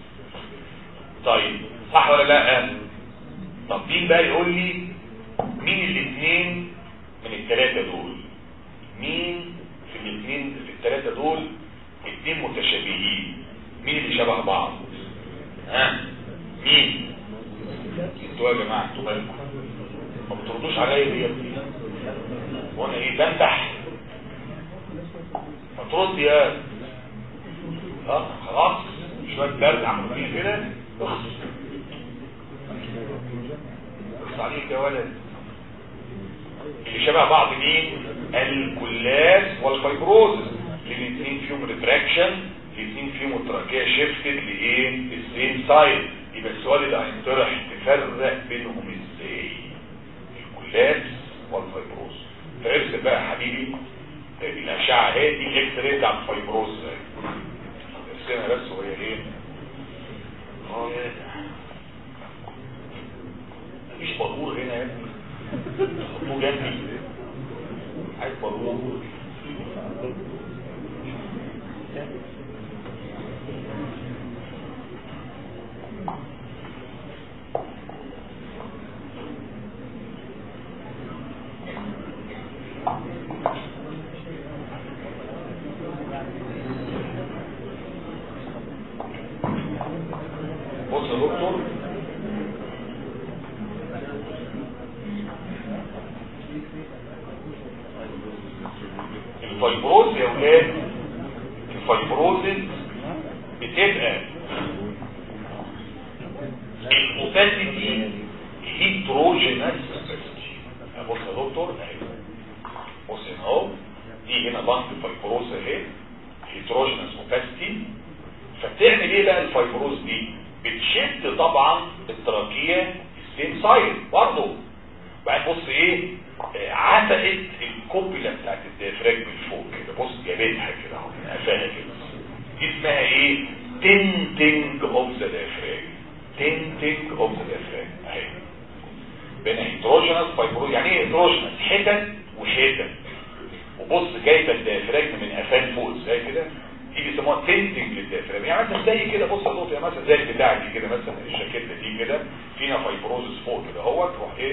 طيب صح ولا لا طب مين بقى يقول لي مين الاثنين من الثلاثة دول مين في الاثنين في الثلاثة دول اثنين متشابهين مين اللي شبه بعض ها مين انتوا يا جماعة انتوا بالكم ما بتردوش عليا ليه يا ابني وانا ايه بمدح ما ترد يا اه خلاص شوية برد عمودين كده اخص اخص عليك يا ولد اللي شبه بعض مين الكلاس والفايبروزس الاثنين فيهم ريتراكشن الاثنين فيهم التراكيه شيفتد لايه السيم سايد يبقى السؤال اللي هينطرح تفرق بينهم ازاي الكلاس والفايبروزس اهي دي الاكس راي بتاع الفايبروز ارسمها بس وهي ايه اه يا ده. مفيش بابور هنا يا ابني حطوه جنبي عايز بابور بص يا دكتور الفايبروز يا ولاد الفايبروزز بتبقى الاوباسيتي هيتروجينس بص يا دكتور اهي بص هنا اهو دي هنا بنك الفايبروز اهي هيتروجينس اوباسيتي فبتعمل ايه بقى الفايبروز دي بتشد طبعا التراكيه السيم سايد برضه بعدين بص ايه آه، عتقت الكوبيلا بتاعت الديافراجم من فوق كده بص جابتها كده اهو من قفاها كده دي اسمها ايه تنتنج اوف ذا ديافراجم تنتنج اوف ذا ديافراجم اهي بين هيتروجينس فايبروز يعني ايه هيتروجينس حتت وحتت وبص جايبه الديافراجم من قفاه فوق ازاي كده دي بيسموها تنتنج للديافراجم يعني مثلا زي كده بص يا دكتور يعني مثلا زي البتاع دي كده مثلا الجاكيته دي كده فينا فايبروزس فوق كده هو تروح ايه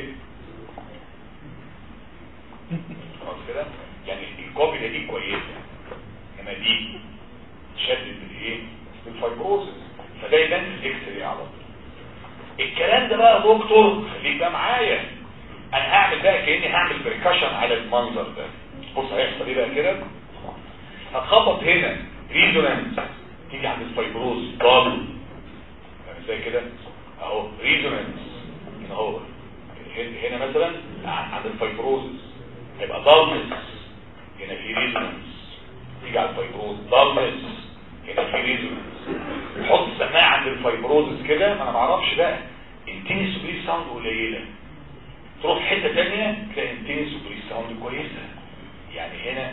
خلاص كده يعني الكوبيلا دي كويسه انما دي شدت بالايه بالفايبروزس فده يبان في الاكس راي على طول الكلام ده بقى يا دكتور خليك بقى معايا انا هعمل بقى كاني هعمل بريكشن على المنظر ده بص هيحصل ايه بقى كده هتخبط هنا ريزونانس تيجي عند الفايبروز ضل يعني زي كده اهو ريزونانس هنا هو هنا مثلا عند الفايبروزس هيبقى ضلمس هنا في ريزونانس تيجي على الفايبروز ضلمس هنا في ريزونانس حط السماعه عند الفايبروزس كده ما انا ما اعرفش بقى انتني سوبري ساوند قليله تروح حته ثانيه تلاقي انتني سوبري ساوند كويسه يعني هنا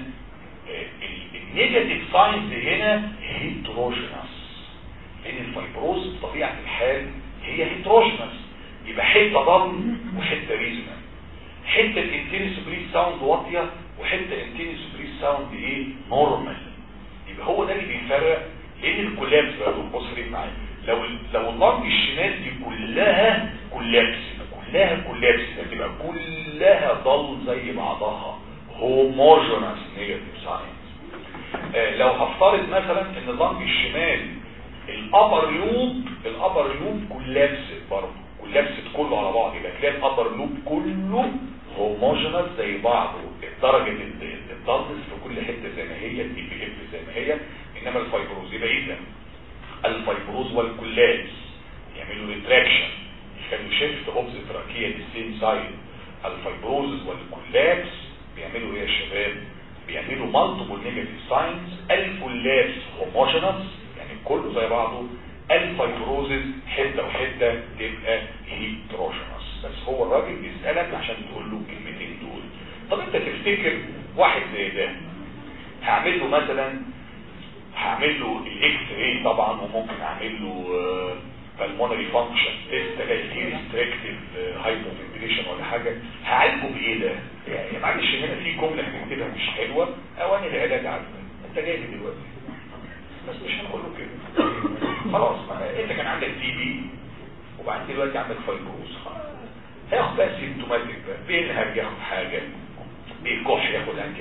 النيجاتيف ساينز هنا هيتروجينس لان الفايبروز بطبيعه الحال هي هيتروجينس يبقى حته ضم وحته ريزونانس حته انتني سوبري ساوند واطيه وحته انتني سوبري ساوند ايه نورمال يبقى هو ده اللي بيفرق لان الكولابس بقى بص ليه معايا لو ال- لو اللنج الشمال دي كلها كولابس كلها كولابس تبقى كلها ضل زي بعضها هوموجينس نيجاتيف ساينز لو هفترض مثلا ان اللنج الشمال الابر لوب الابر لوب كولابست برضه كولابست كله على بعض يبقى تلاقي الابر لوب كله هوموجينس زي بعضه درجه الضلمس في كل حته زي ما هي الدي بي اف زي ما هي انما الفايبروز يبقى اذا الفايبروز والكولابس يعملوا ريتراكشن يخلوا شيفت اوف ذا تراكيه للسيم سايد الفايبروز والكولابس بيعملوا ايه يا شباب بيعملوا مالتيبل نيجاتيف ساينز الكولابس هوموجينس يعني كله زي بعضه الفايبروزز حته وحته تبقى هيتروجينس بس هو الراجل بيسالك عشان تقول له الكلمتين دول طب انت تفتكر واحد زي ده هعمل له مثلا هعمل له الاكس راي طبعا وممكن اعمل له بالمونري فانكشن تيست الاقي فيه ريستريكتيف هايبوفنتيليشن ولا حاجه هعالجه بايه ده؟ يعني معلش هنا في جمله هنكتبها مش حلوه اواني العلاج عارفه انت جاي لي دلوقتي بس مش هنقول له كده خلاص ما انت كان عندك تي بي وبعدين دلوقتي عندك فايبروز هياخد بقى سيمتوماتيك بقى بينهج ياخد حاجه بيكح ياخد انتي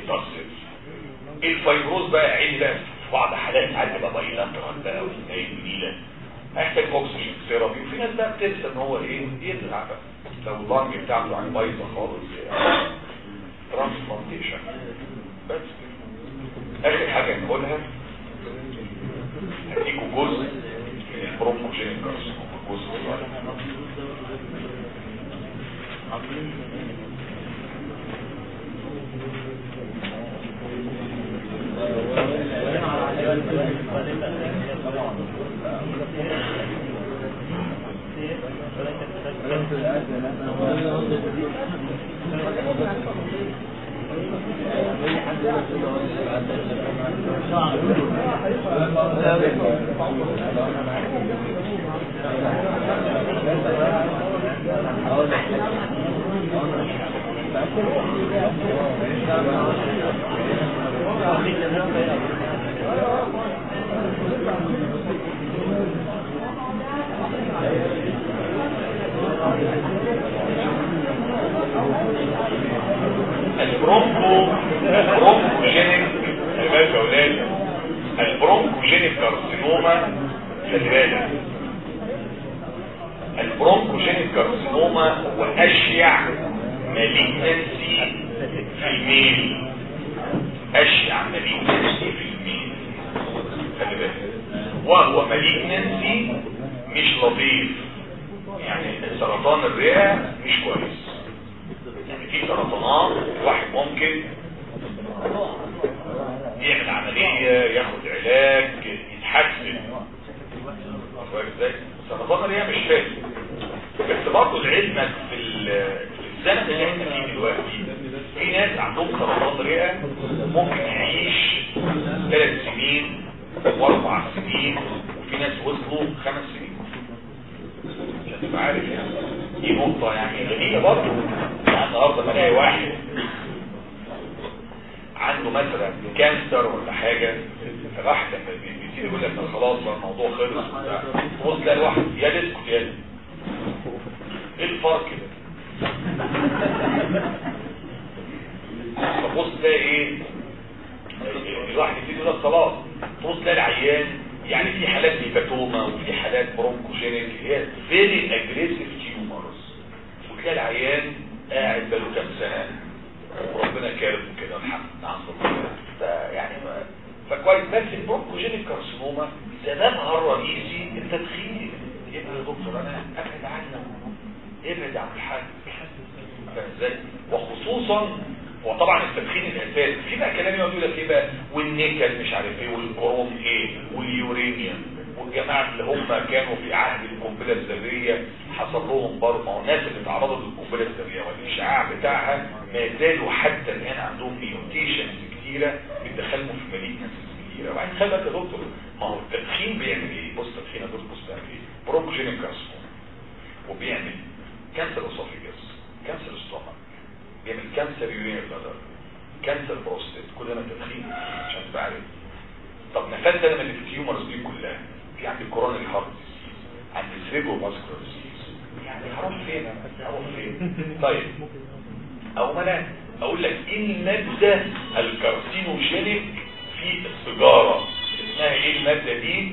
الفايبروز بقى عيني بقى في بعض حالات عادي بقى بايلاترال بقى وزي جديده هيحتاج اوكسجين ثيرابي وفي ناس بقى بتنسى ان هو ايه يزرع بقى لو اللانج بتاعته يعني بايظه خالص ترانسبلانتيشن بس كده. اخر حاجه نقولها هديكوا جزء من البروموجينيك كارسينوما جزء صغير Thank you. البرونكو برونكوجينيك خلي بالك يا ولاد البرونكوجينيك كارسينوما خلي بالك البرونكوجينيك كارسينوما هو اشيع مالينسي في الميل اشيع مالينسي في الميل خلي بالك وهو مالينسي مش لطيف يعني سرطان الرئه مش كويس يعني في سرطانات واحد ممكن يعمل عملية ياخد علاج يتحسن فاهم ازاي؟ سرطان الرئة مش فاهم بس برضه لعلمك في ال- في الزمن اللي احنا فيه دلوقتي في ناس عندهم سرطان رئة ممكن يعيش ثلاث سنين واربع سنين وفي ناس وصلوا خمس سنين عشان تبقى عارف يعني دي نقطة يعني غريبة برضه يعني النهارده بلاقي واحد عنده مثلا كانسر ولا حاجة فواحد لما بيبتدي يقول لك ده خلاص بقى الموضوع خلص وبتاع تبص تلاقي الواحد يا اسكت يا اسكت. ايه الفرق ده؟ تبص تلاقي ايه؟ الواحد يبتدي يقول لك خلاص تبص تلاقي العيان يعني في حالات هيباتوما وفي حالات برونكوجينيك هي فيري اجريسيف تيومرز وتلاقي العيان قاعد بقاله كام سنه وربنا كارمه كده الحمد لله عن ربنا فيعني ما فكويس بس البرونكوجينيك كارسينوما سببها الرئيسي التدخين يبقى يا دكتور انا ابعد عنه ابعد عن الحاج فاهم ازاي وخصوصا هو طبعا التدخين الاساسي في بقى كلام يقعد يقول لك ايه بقى والنيكل مش عارف ايه والكروم ايه واليورانيوم والجماعه اللي هم كانوا في عهد القنبله الذريه حصل لهم برضه ما هو الناس اللي اتعرضوا للقنبله الذريه والاشعاع بتاعها ما زالوا حتى الان عندهم ميوتيشنز كتيره بتدخلهم في مالينسز كتيره وبعدين خلي بالك يا دكتور ما هو التدخين بيعمل ايه؟ بص التدخين يا دكتور بص بيعمل ايه؟ بروكوجينيك كارسينوما وبيعمل كانسر اسوفيجاس كانسر ستومك بيعمل كانسر يورين بلادر كانسر بروستيت كل ده من التدخين عشان تبقى عارف طب نفذت انا من التيومرز دي كلها في عندي كورونري هارت عندي سريبو فاسكولار ديزيز يعني هروح فين انا هروح فين طيب او ما انا اقول لك ايه الماده الكارسينوجينيك في السيجاره اسمها ايه الماده دي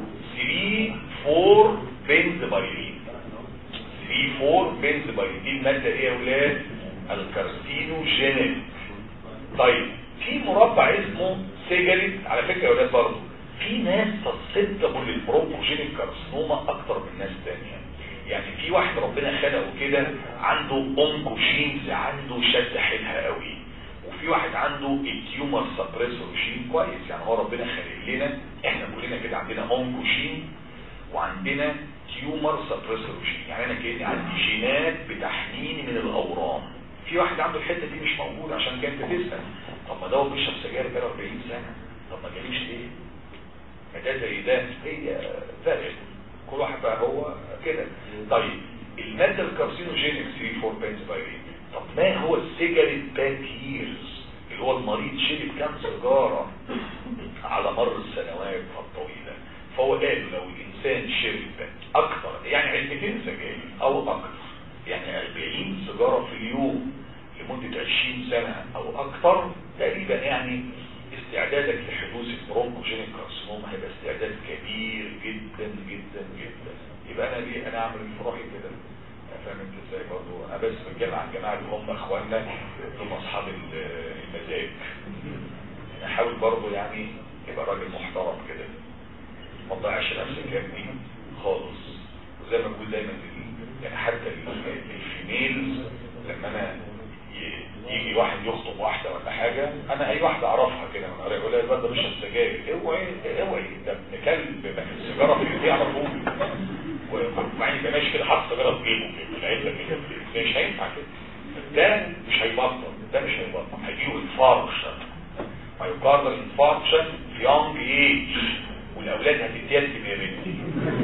3 4 بنزبايرين 3 4 بنزبايرين دي الماده ايه يا اولاد الكارسينوجينيك طيب في مربع اسمه سيجاريت على فكره يا اولاد برضه في ناس سسبتبل للبروكوجينيك كارسينوما اكتر من ناس تانية يعني في واحد ربنا خلقه كده عنده اونكوشينز عنده شد حيلها قوي وفي واحد عنده التيومر سبريسور جين كويس يعني هو ربنا خلق لنا احنا كلنا كده عندنا اونكوشين وعندنا تيومر سبريسور جين يعني انا كاني عندي جينات بتحميني من الاورام في واحد عنده الحته دي مش موجوده عشان كانت تسال طب ما ده هو بيشرب سجاير بقاله 40 سنه طب ما جاليش ليه؟ ما ده زي ده هي فارق كل واحد بقى هو كده طيب الماده الكارسينوجينيك 3 4 بنزبايرين طب ما هو السيجاريت باك ييرز اللي هو المريض شرب كام سيجاره على مر السنوات الطويله فهو قال لو الانسان شرب اكثر يعني علبتين سجاير او اكثر يعني 40 سيجاره في اليوم لمده 20 سنه او اكثر تقريبا يعني استعدادك لحدوث البرونكوجينيك كارسينوما هيبقى استعداد كبير جدا جدا جدا يبقى انا ليه انا اعمل في روحي كده فاهم انت ازاي برضه انا بس بتكلم عن الجماعه اللي هم اخواننا اللي هم اصحاب ال- المزاج يعني حاول برضه يعني يبقى راجل محترم كده ما تضيعش نفسك يا ابني خالص وزي ما بقول دايما ال- يعني حتى ال- الفيميلز لما انا ي- يجي واحد يخطب واحده ولا حاجه انا اي واحده اعرفها كده من قريب يقول لها الواد ده بيشرب سجاير اوعي اوعي ده ابن كلب بقى السيجاره في ايديه على طول وبعدين يبقى ماشي كده حاطط سيجاره في جيبه كده في العلبه كده مش هينفع كده ده مش هيبطل ده مش هيبطل هيجيله انفار مايوكاردال انفاركشن في يونج ايج والاولاد هتتيتم يا بنتي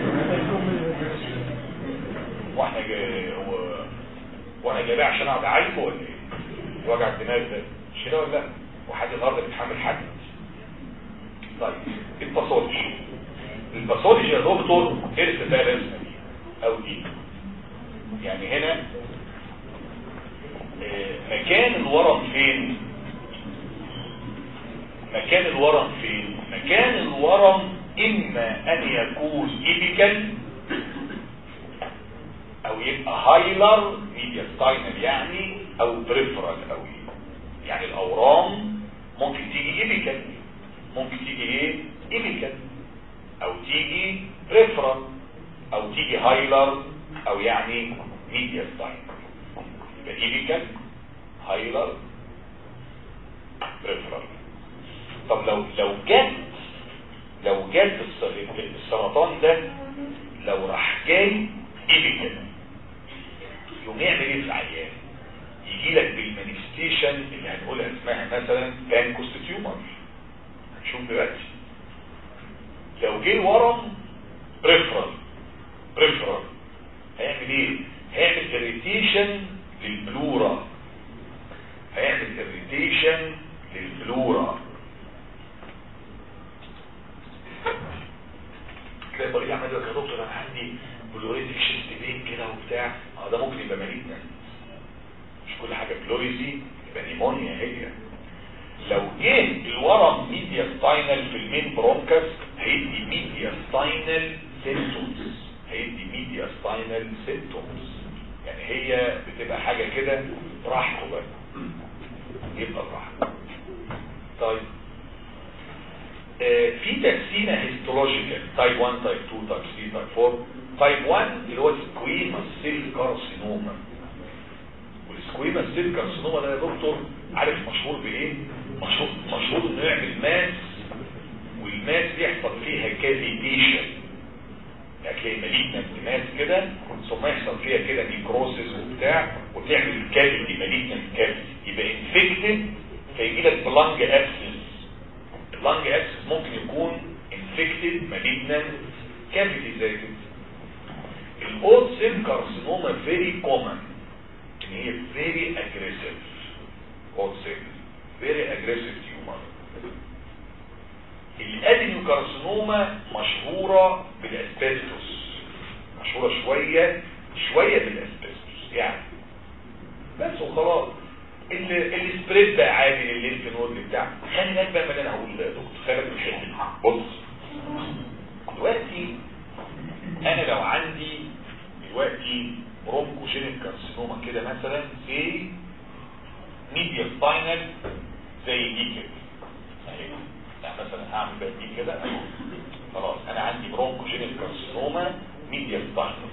واحنا جاي هو وانا جايبها عشان اقعد اعالجه ولا ايه وجع الدماغ ده مش كده ولا لا وحد النهارده بيتحمل حد طيب الباثولوجي الباثولوجي يا دكتور ارث ده لازمه دي او دي يعني هنا آه، مكان الورم فين مكان الورم فين مكان الورم اما ان يكون ايبيكال او يبقى هايلر ميدياستاينال يعني او بريفرال قوي يعني الاورام ممكن تيجي ايبيكال ممكن تيجي ايه ايبيكال او تيجي بريفرال او تيجي هايلر او يعني ميدياستاينال يبقى ايبيكال هايلر بريفرال طب لو لو جت لو جت الس- السرطان ده لو راح جاي ايبيكال يقوم يعمل ايه في العيان يجي لك بالمانيفستيشن اللي هنقولها اسمها مثلا بانكوست تيومر هنشوف دلوقتي لو جه الورم بريفرال بريفرال هيعمل ايه هيعمل اريتيشن للبلورا هيعمل اريتيشن للبلورا تلاقي طريق عمال يقول لك يا دكتور انا عندي بلوريتك شيست بين كده وبتاع اه ده ممكن يبقى مالجنا مش كل حاجه بلوريزي يبقى نيمونيا هي لو جه الورم ميديا ستاينال في المين برونكس هيدي ميديا ستاينال سيمتومز هيدي ميديا ستاينال سيمتومز يعني هي بتبقى حاجه كده براحته بقى يبقى براحته طيب آه، في تقسيمه هيستولوجيكال تايب 1 تايب 2 تايب 3 تايب 4 تايب 1 اللي هو سكويما سيل كارسينوما والسكويما سيل كارسينوما ده يا دكتور عارف مشهور بايه مشهور مشهور انه يعمل ماس والماس يحصل فيها كافيتيشن يعني تلاقي ماليجنت ماس كده ثم يحصل فيها كده نيكروسيس وبتاع وتعمل كافيتي ماليجنت كافيتي يبقى انفكتد فيجي لك بلانج ابسس اللانج ابسس ممكن يكون انفكتد ماليجنت كافيتي زي كده الاوت سيل كارسينوما فيري كومن ان هي فيري اجريسيف اوت سيل فيري اجريسيف تيومر الادينو كارسينوما مشهورة بالاسبستوس مشهورة شوية شوية بالاسبستوس يعني بس وخلاص ال- السبريد بقى عادي الليمف نود بتاع خلي بالك بقى من اللي انا هقول ده يا دكتور خلي بالك من الحته دي. بص دلوقتي انا لو عندي دلوقتي برونكوجينيك كارسينوما كده مثلا في ميديا سباينال زي دي كده اهي يعني مثلا هعمل بقى دي كده أهو. خلاص انا عندي برونكوجينيك كارسينوما ميديا سباينال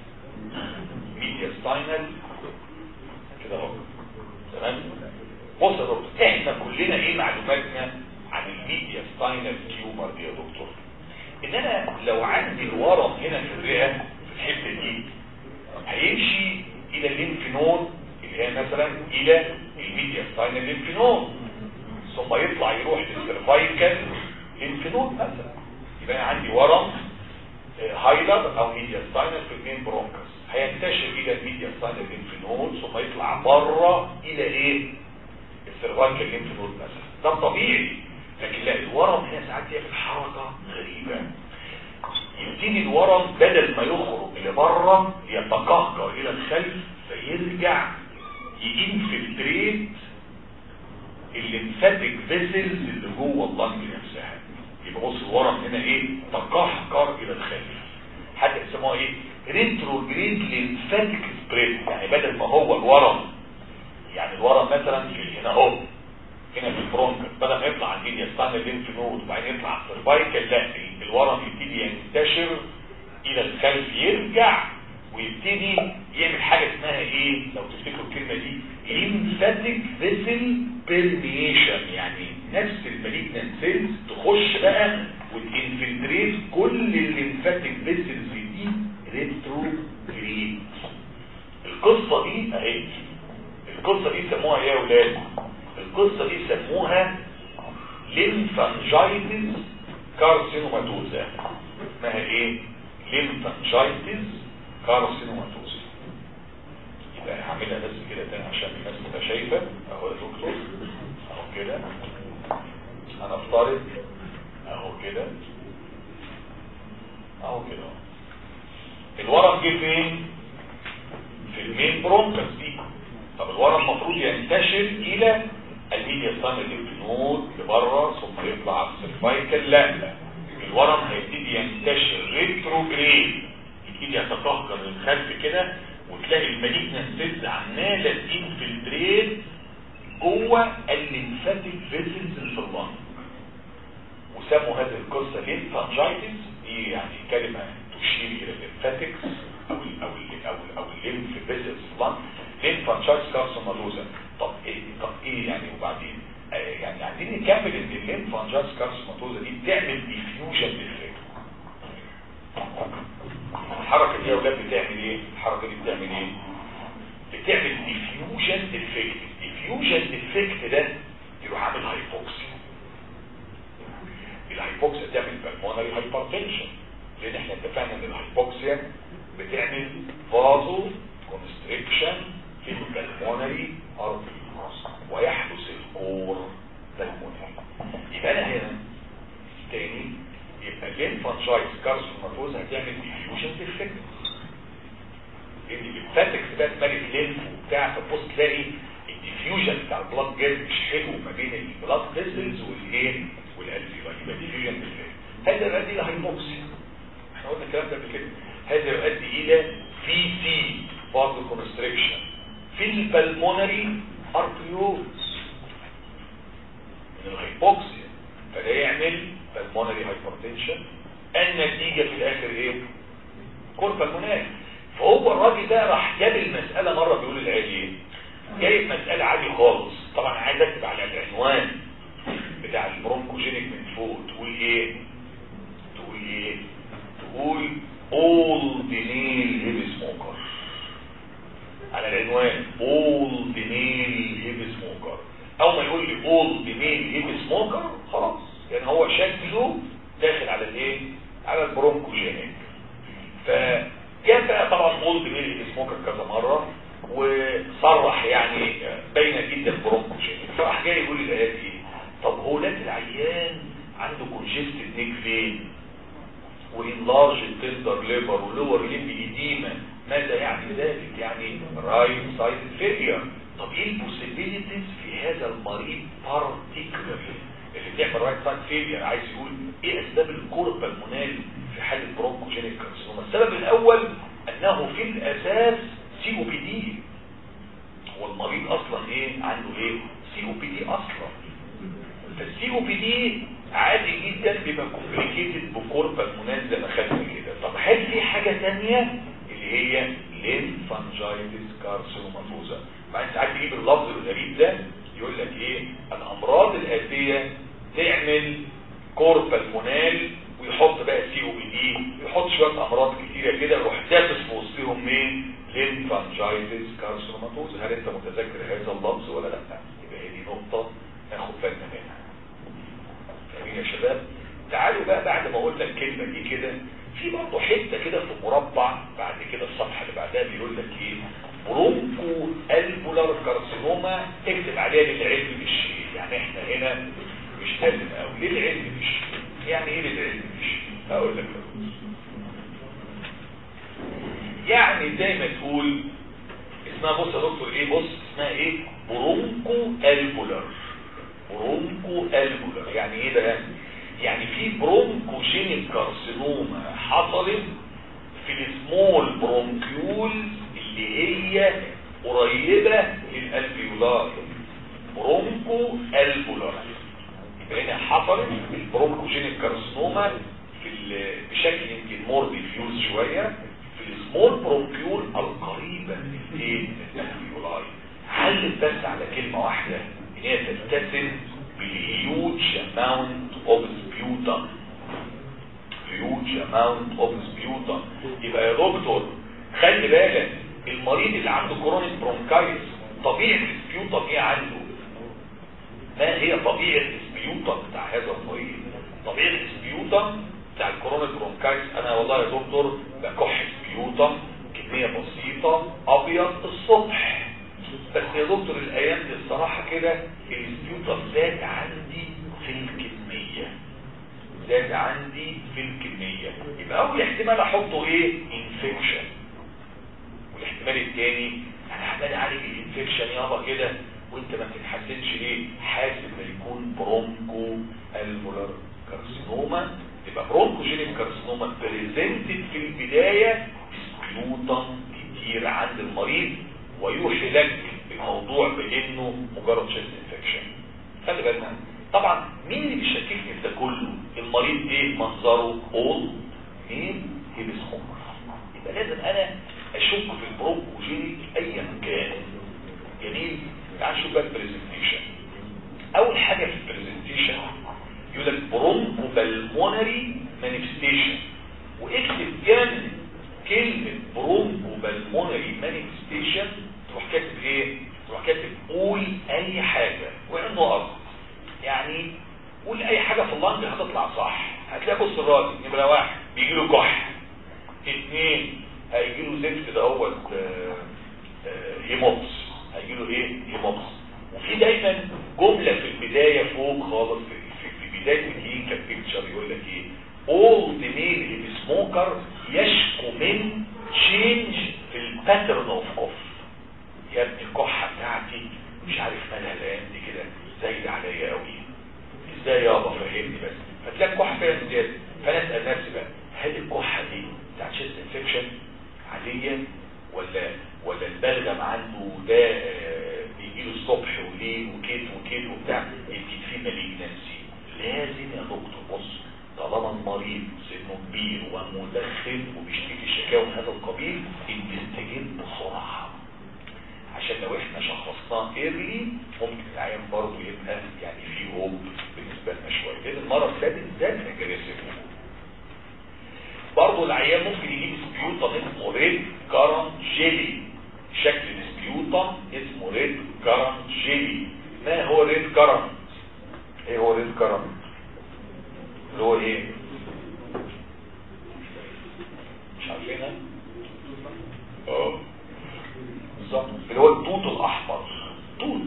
ميديا سباينال كده اهو تمام بص يا دكتور احنا كلنا ايه معلوماتنا عن الميديا سباينال تيومر دي يا دكتور ان انا لو عندي الورم هنا في الرئه في الحته دي هيمشي الى الليمف نود اللي هي مثلا الى الميديا سباينال ليمف نود ثم يطلع يروح للسيرفايكال ليمف نود مثلا يبقى انا عندي ورم آه، هايلر او ميديا سباينال في المين برونكس هينتشر الى الميديا سباينال ليمف نود ثم يطلع بره الى ايه السيرفايكال ليمف نود مثلا ده الطبيعي لكن لا الورم هنا ساعات يعمل حركه غريبه يبتدي الورم بدل ما يخرج لبره يتقهقر الى الخلف فيرجع ينفلتريت الليمفاتيك فيسلز اللي جوه اللنج نفسها يبقى بص الورم هنا ايه تقهقر الى الخلف حتى يسموها ايه ريتروجريد ليمفاتيك سبريد يعني بدل ما هو الورم يعني الورم مثلا في هنا اهو هنا في البرونكس بدل ما يطلع على الميديا ستان الليمف نود وبعدين يطلع على السيرفايكال لا الورم يبتدي ينتشر الى الخلف يرجع ويبتدي يعمل حاجه اسمها ايه لو تفتكروا الكلمه دي ليمفاتيك فيسل بيرميشن يعني نفس المالجنان سيلز تخش بقى وتنفلتريت كل الليمفاتيك فيسلز دي ريتروجريد القصه دي اهي القصه دي سموها ايه يا اولاد القصه دي سموها ليمفانجايتس كارسينوماتوزا اسمها ايه ليمفانجايتس كارسينوماتوزا يبقى هعملها بس كده تاني عشان الناس تبقى شايفه اهو يا دكتور اهو كده انا افترض اهو كده اهو كده اهو. الورم جه فين في المين برونكس دي طب الورم المفروض ينتشر الى الميديا ستان الليمفنود لبره ثم يطلع على السيرفايكال لا لا الورم هيبتدي ينتشر ريتروجريد يبتدي يتقهقر للخلف كده وتلاقي المالجنان سيلز عماله تنفلتريت جوه الليمفاتيك فيسلز اللي في اللنج وسموا هذه القصه ليمفانجايتس دي يعني كلمه تشير الى الليمفاتكس او ال او ال او ال او الليمف فيسلز في اللنج ليمفانجايتس كارسوماتوزا طب ايه طب ايه يعني وبعدين آه يعني عايزين نكمل ان الليمفانجايتس كارسوماتوزا دي بتعمل ديفيوجن للفكر الحركه دي يا اولاد بتعمل ايه الحركه دي بتعمل ايه بتعمل ديفيوجن افكت الديفيوجن افكت ده يروح عامل هايبوكسيا الهايبوكسيا تعمل بالمونري هايبرتنشن لان احنا اتفقنا ان الهايبوكسيا بتعمل فازو كونستريكشن في البلمونري ارتريز ويحدث الكور بالمونري يبقى انا هنا تاني يبقى الليمفانجايتس كارسوماتوز هتعمل ديفيوجن في الفكر لان الليمفاتكس بقى مالك ليمف وبتاع فتبص تلاقي الديفيوجن بتاع البلاد جاز مش حلو ما بين البلاد فيسلز والايه والالفيولا يبقى ديفيوجن في الفكر هذا يؤدي الى هايبوكسيا احنا قلنا الكلام ده قبل كده هذا يؤدي الى في سي فازو كونستريكشن في البلمونري ارتريولز من الهايبوكسيا فده يعمل بالمونري هايبرتنشن النتيجة في الاخر ايه كور بالمونري فهو الراجل ده راح جاب المسألة مرة بيقول العيال ايه جايب مسألة عادي خالص طبعا عايز اكتب على العنوان بتاع البرونكوجينيك من فوق تقول ايه تقول ايه تقول all the male heavy smoker على العنوان all the male heavy smoker او ما يقول لي all the male heavy smoker خلاص يعني هو شكله داخل على الايه على البرونكوجينيك فجاء بقى طبعا all the male heavy smoker كذا مرة وصرح يعني باينه جدا برونكوجينيك فراح جاي يقول لي الايات ايه طب هو لازم العيان عنده كونجستد نيك فين وانلارج التندر ليبر ولور ليمب ايديما ماذا يعني ذلك يعني رايت سايد فيلير طب ايه البوسيبيليتيز في هذا المريض بارتيكولارلي اللي بيعمل رايت سايد فيلير عايز يقول ايه اسباب الكورب المنال في حاله برونكوجينيك كارسينوما السبب الاول انه في الاساس سي او بي دي هو المريض اصلا ايه عنده ايه سي او بي دي اصلا فالسي او بي دي عادي جدا بيبقى كومبليكيتد بكوربا المنال زي ما خدنا كده طب هل في حاجة تانية اللي هي ليمفانجايتس كارسينوماتوزا بعدين ساعات تجيب اللفظ الغريب ده يقول لك ايه الامراض الاتية تعمل كوربا المنال ويحط بقى سي او بي دي ويحط شوية امراض كتيرة كده يروح دافس في وسطهم مين ليمفانجايتس كارسينوماتوزا هل انت متذكر هذا اللفظ ولا لا يبقى هي دي نقطة ناخد بالنا منها جميل يا شباب تعالوا بقى بعد ما قلنا الكلمة دي كده في برضه حتة كده في مربع بعد كده الصفحة اللي بعدها بيقول لك ايه برونكو البولار كارسينوما اكتب عليها للعلم بالشيء يعني احنا هنا مش لازم قوي للعلم بالشيء يعني ايه للعلم بالشيء هقول لك يعني زي ما تقول اسمها بص يا دكتور ايه بص اسمها ايه برونكو البولار برونكو البولار يعني ايه بقى يعني في برونكوجينيك كارسينوما حصلت في السمول برونكيول اللي هي قريبة للالفيولار برونكو البولار يبقى هنا حصلت البرونكوجينيك كارسينوما في بشكل يمكن مور ديفيوز شوية في السمول برونكيول القريبة من ايه الالفيولار علم بس على كلمة واحدة ان هي تتسم بالهيوج اماونت اوف سبيوتم هيوج اماونت اوف سبيوتم يبقى يا دكتور خلي بالك المريض اللي عنده كرونيك برونكايتس طبيعه السبيوتم ايه عنده ما هي طبيعه السبيوتم السبيوتم بتاع هذا المريض طبيعه السبيوتم بتاع الكورونا برونكايتس انا والله يا دكتور بكح سبيوتم كميه بسيطه ابيض الصبح بس يا دكتور الايام دي الصراحه كده السبيوتم زاد عندي في الكميه زاد عندي في الكميه يبقى اول احتمال احطه ايه انفكشن والاحتمال الثاني انا عمال اعالج الانفكشن يابا كده وانت ما تتحسنش ليه حاسب ما يكون برونكو الفولار كارسينوما يبقى برونكوجينيك كارسينوما بريزنتد في البدايه سبيوتم كتير عند المريض ويوحي لك الموضوع بانه مجرد شيست انفكشن خلي بالنا طبعا مين اللي بيشككني في ده كله المريض ايه منظره اول مين هيبس خمر يبقى لازم انا اشك في البرونكوجينيك ايا كان جميل تعال نشوف بقى البرزنتيشن اول حاجه في البرزنتيشن يقول لك برونكو بالمونري مانيفستيشن واكتب جنب كلمه برونكو بالمونري مانيفستيشن تروح كاتب ايه تروح كاتب قول اي حاجه وعنده قصد يعني قول اي حاجه في اللنج هتطلع صح هتلاقي بص الراجل نمره واحد بيجي له كح اثنين هيجي له زفت دوت هيموبس هيجي له ايه هيموبس وفي دايما جمله في البدايه فوق خالص في, في, في بدايه الكلينيكال بيكتشر يقول لك ايه all the male smoker يشكو من change في الباترن اوف اوف يا ابني الكحه بتاعتي مش عارف مالها الايام دي كده زايده عليا قوي ازاي يابا فهمني بس فتلاقي الكحه فيها زياده فانا اسال نفسي بقى هل الكحه دي بتاعت شيست انفكشن عاديه ولا ولا البلغم عنده ده بيجي له الصبح وليل وكده وكده وبتاع يمكن في مالجنسي لازم يا دكتور بص طالما المريض سنه كبير ومدخن وبيشتكي شكاوى من هذا القبيل انفستيجيت بسرعه عشان لو احنا شخصناه ايرلي ممكن العيان برضه يبقى يعني في هوب بالنسبه لنا شويه لان المرض ده بالذات اجريسيف برضه العيان ممكن يجيب سبيوتم اسمه ريد كارن جيلي شكل السبيوتم اسمه ريد كارن جيلي ما هو ريد كارن ايه هو ريد كارن اللي هو ايه مش عارفينها اه بالظبط اللي هو التوت الاحمر توت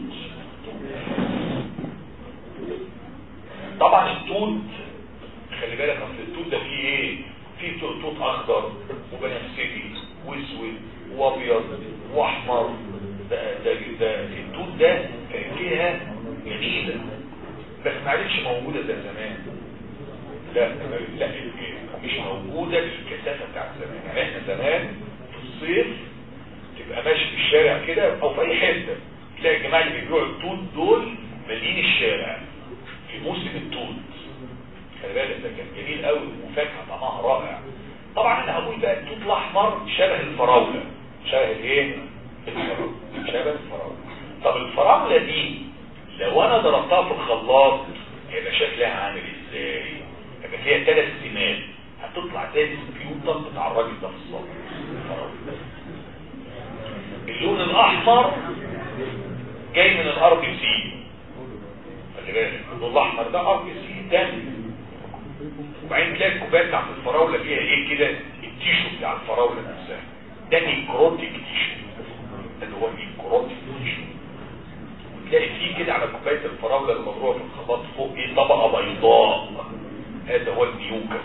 طبعا التوت خلي بالك اصل التوت ده فيه ايه فيه توت اخضر وبنفسجي واسود وابيض واحمر ده ده ده التوت ده فيها جميله بس ما عادتش موجوده زي زمان لا لا مش موجوده بالكثافه بتاعت زمان يعني احنا زمان في الصيف تبقى ماشي في الشارع كده او في اي حته تلاقي الجماعه اللي بيبيعوا التوت دول مالين الشارع في موسم التوت خلي بالك ده كان جميل قوي وفاكهه طعمها رائع طبعا انا هقول بقى التوت الاحمر شبه الفراوله شبه الايه الفراوله شبه الفراوله طب الفراوله دي لو انا ضربتها في الخلاط هيبقى شكلها عامل ازاي هيبقى فيها ثلاث سمات هتطلع زي السبيوتم بتاع الراجل ده في الصبح الفراوله اللون الاحمر جاي من الار بي سي خلي بالك اللون الاحمر ده ار بي سي دم وبعدين تلاقي الكوبايه بتاعت الفراوله فيها ايه كده التيشو بتاع الفراوله نفسها ده نيكروتيك تيشو اللي هو نيكروتيك تيشو وتلاقي فيه كده على كوبايه الفراوله اللي مضروبه في الخلاط فوق ايه طبقه بيضاء هذا هو النيوكس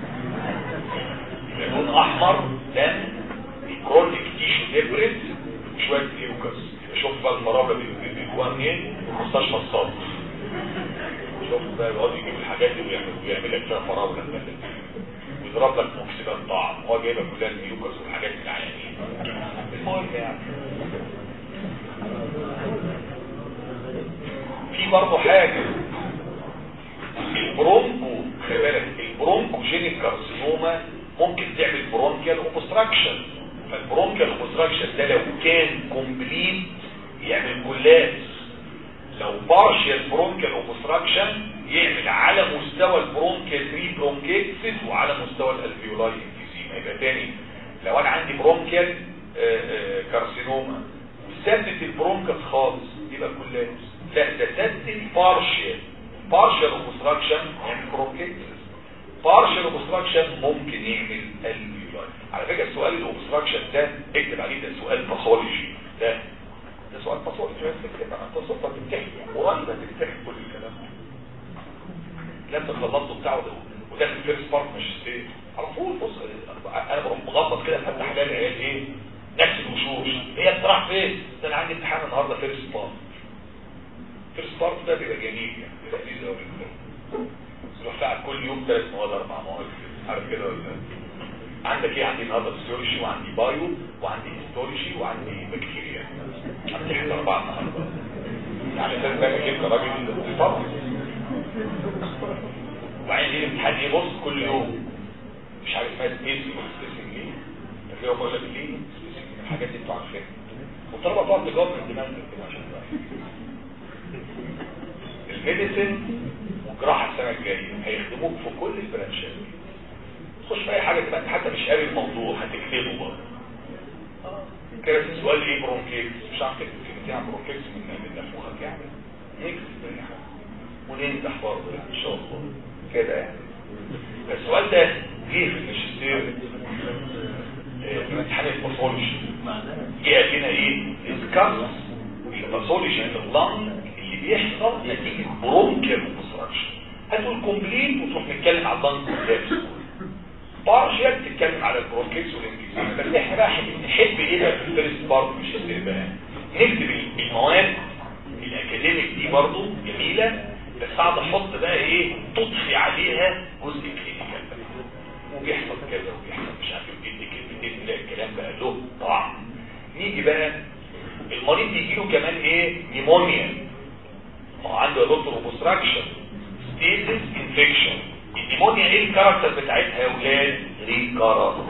لون احمر ده نيكروتيك تيشو ديبريت وشويه نيوكس شوف بقى الفراوله بيجوها منين مستشفى الصدر شوف بقى يقعد يجيب الحاجات دي ويعمل ويعمل لك فيها فراوله ويضرب لك مكسبات طعم هو جايبها كلها النيوكس والحاجات العيانين المهم يعني في برضه حاجه البرونكو خلي بالك البرونكو جينيك كارسينوما ممكن تعمل برونكيال اوبستراكشن فالبرونكيال اوبستراكشن ده لو كان كومبليت يعمل كولاس لو بارشال برونكيال اوبستراكشن يعمل على مستوى البرونكيال ري برونكيتسيس وعلى مستوى الالفيولاي انفيزيما يبقى تاني لو انا عندي برونكيال كارسينوما وسدت البرونكس خالص يبقى كولاس لا ده سدت بارشال partial obstruction يعني bronchitis partial obstruction ممكن يعمل الفيولاي على فكرة السؤال الاوبستراكشن ده اكتب عليه ده سؤال باثولوجي ده ده سؤال باثولوجي بس كده انت صوتك بتحكي قريب بتحكي كل الكلام ده لازم خلصته بتاعه ده وداخل فيرست بارت ماجستير على طول بص انا بروح مغمض كده فتح لها العيال ايه نفس الوشوش هي بتروح فين ده انا عندي امتحان النهارده فيرست بارت فيرست بارت ده بيبقى جميل يعني بيبقى لذيذ قوي تروح فعلا كل يوم ثلاث مواد اربع مواد عارف كده ولا لا؟ عندك ايه عندي النهارده فيسيولوجي وعندي بايو وعندي هيستولوجي وعندي بكتيريا عندي حته اربعه النهارده يعني لازم بقى كده راجل الفرق وبعدين ايه الامتحان ايه بص كل يوم مش عارف اسمها سبيسنج سبيسنج ليه اللي هو بقول لك ليه سبيسنج من الحاجات دي انتوا عارفينها والطلبه تقعد تجاوب من دماغك كده عشان تعرف. الميديسن والجراحه السنه الجايه هيخدموك في كل البرانشات تخش في اي حاجه تبقى انت حتى مش قاري الموضوع هتكتبه برضه كده في سؤال ايه برونكيتس مش عارف تكتب كلمتين عن برونكيتس من من نفوخك يعني نكتب اي حاجه وننجح برضه يعني ان شاء الله كده يعني السؤال ده جه في الماجستير آه، في امتحان الباثولوجي جه هنا ايه اسكاس الباثولوجي في اللنج اللي بيحصل نتيجه برونكيال اوبستراكشن هتقول كومبليت وتروح نتكلم على اللنج كولابس بارشال تتكلم على البرونكيتس والانجليزي بس احنا بقى نحب ايه بقى في الفيرست بارت مش بقى نكتب المواد الاكاديميك دي برضو جميله بس اقعد احط بقى ايه تضفي عليها جزء كلينيكال بقى وبيحصل كذا وبيحصل مش عارف بيدي كلمتين تلاقي الكلام بقى له طعم نيجي بقى المريض بيجي له كمان ايه نيمونيا ما هو عنده يا دكتور اوبستراكشن ستيتس انفكشن النيمونيا ايه الكاركتر بتاعتها يا ولاد ريكارن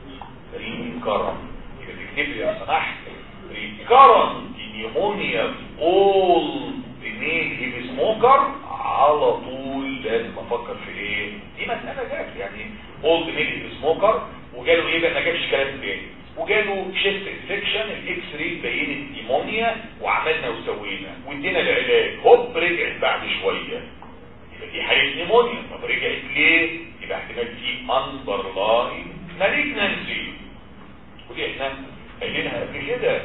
ريكارن يبقى تكتب لي لو سمحت ريكارن نيمونيا اول بميل هيفي سموكر على طول لازم افكر في ايه دي مساله جات يعني اول بميل هيفي سموكر وجاله ايه بقى ما جابش كلام تاني وجاله شيست انفكشن الاكس راي بينت نيمونيا وعملنا وسوينا وادينا العلاج هوب رجعت بعد شويه يبقى دي حاله نيمونيا طب رجعت ليه يبقى احتمال في اندرلاين مالجنسي ودي احنا قايلينها قبل كده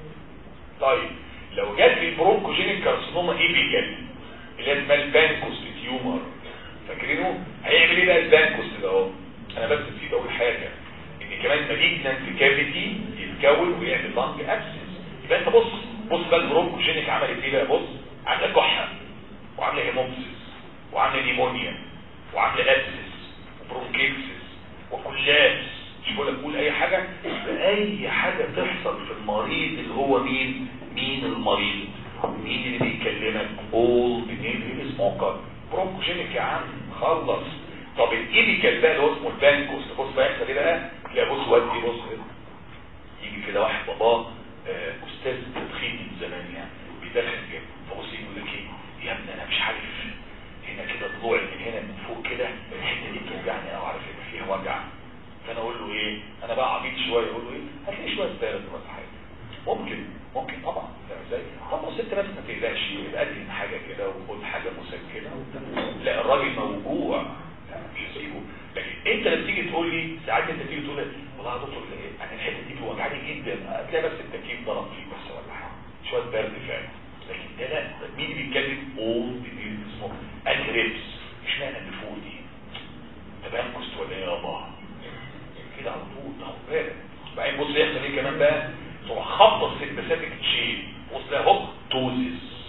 طيب لو جات لي برونكوجينيك كارسينوما ايبيكال اللي هي اسمها البانكوست تيومر فاكرينه هيعمل ايه بقى البانكوست ده اهو انا بس نسيت اقول حاجه ان كمان مالجنانت كافيتي يتكون ويعمل لانج ابسس يبقى انت بص بص بقى البرونكوجينيك عملت ايه بقى بص عامله كحه وعامله هيموبسيس وعامله نيمونيا وعامله ابسس وبرونكيكسس وكولابس مش بقول لك قول اي حاجه اي حاجه تحصل في المريض اللي هو مين مين المريض مين اللي بيكلمك اول بنين سموكر برونكوجينيك يا عم خلص طب الايبيكال بقى اللي هو اسمه البانكوس بص بقى يحصل ايه بقى تلاقي بص ودي بص كده يجي كده واحد باباه آه، استاذ تدخين من زمان يعني بيدخن كده فبص يقول لك ايه يا ابني انا مش عارف هنا كده ضلوعي من هنا من فوق كده الحته دي بتوجعني او عارف ان فيها وجع فانا اقول له ايه انا بقى عبيط شويه اقول له ايه هات لي شويه بارد ولا حاجه ممكن ممكن طبعا فاهم ازاي طب بص انت بس ما تقلقش يبقى قدم حاجه كده وخد حاجه مسكنه لا الراجل موجوع لا مش هسيبه لكن انت لما تيجي تقول لي ساعات انت تيجي تقول لي والله يا دكتور إيه؟ انا الحته دي بتوجعني جدا هتلاقي بس التكييف ضرب فيك بس ولا حاجه شويه برد فعلا لكن ده لا ده مين اللي بيتكلم اول بيجي اسمه الريبس مش معنى اللي فوق دي ده بانكوست ولا ايه يابا كده على طول تاخد بالك بعدين بص يحصل ايه كمان بقى تروح خبط السيمباثيك تشين بص ده هوب توزيس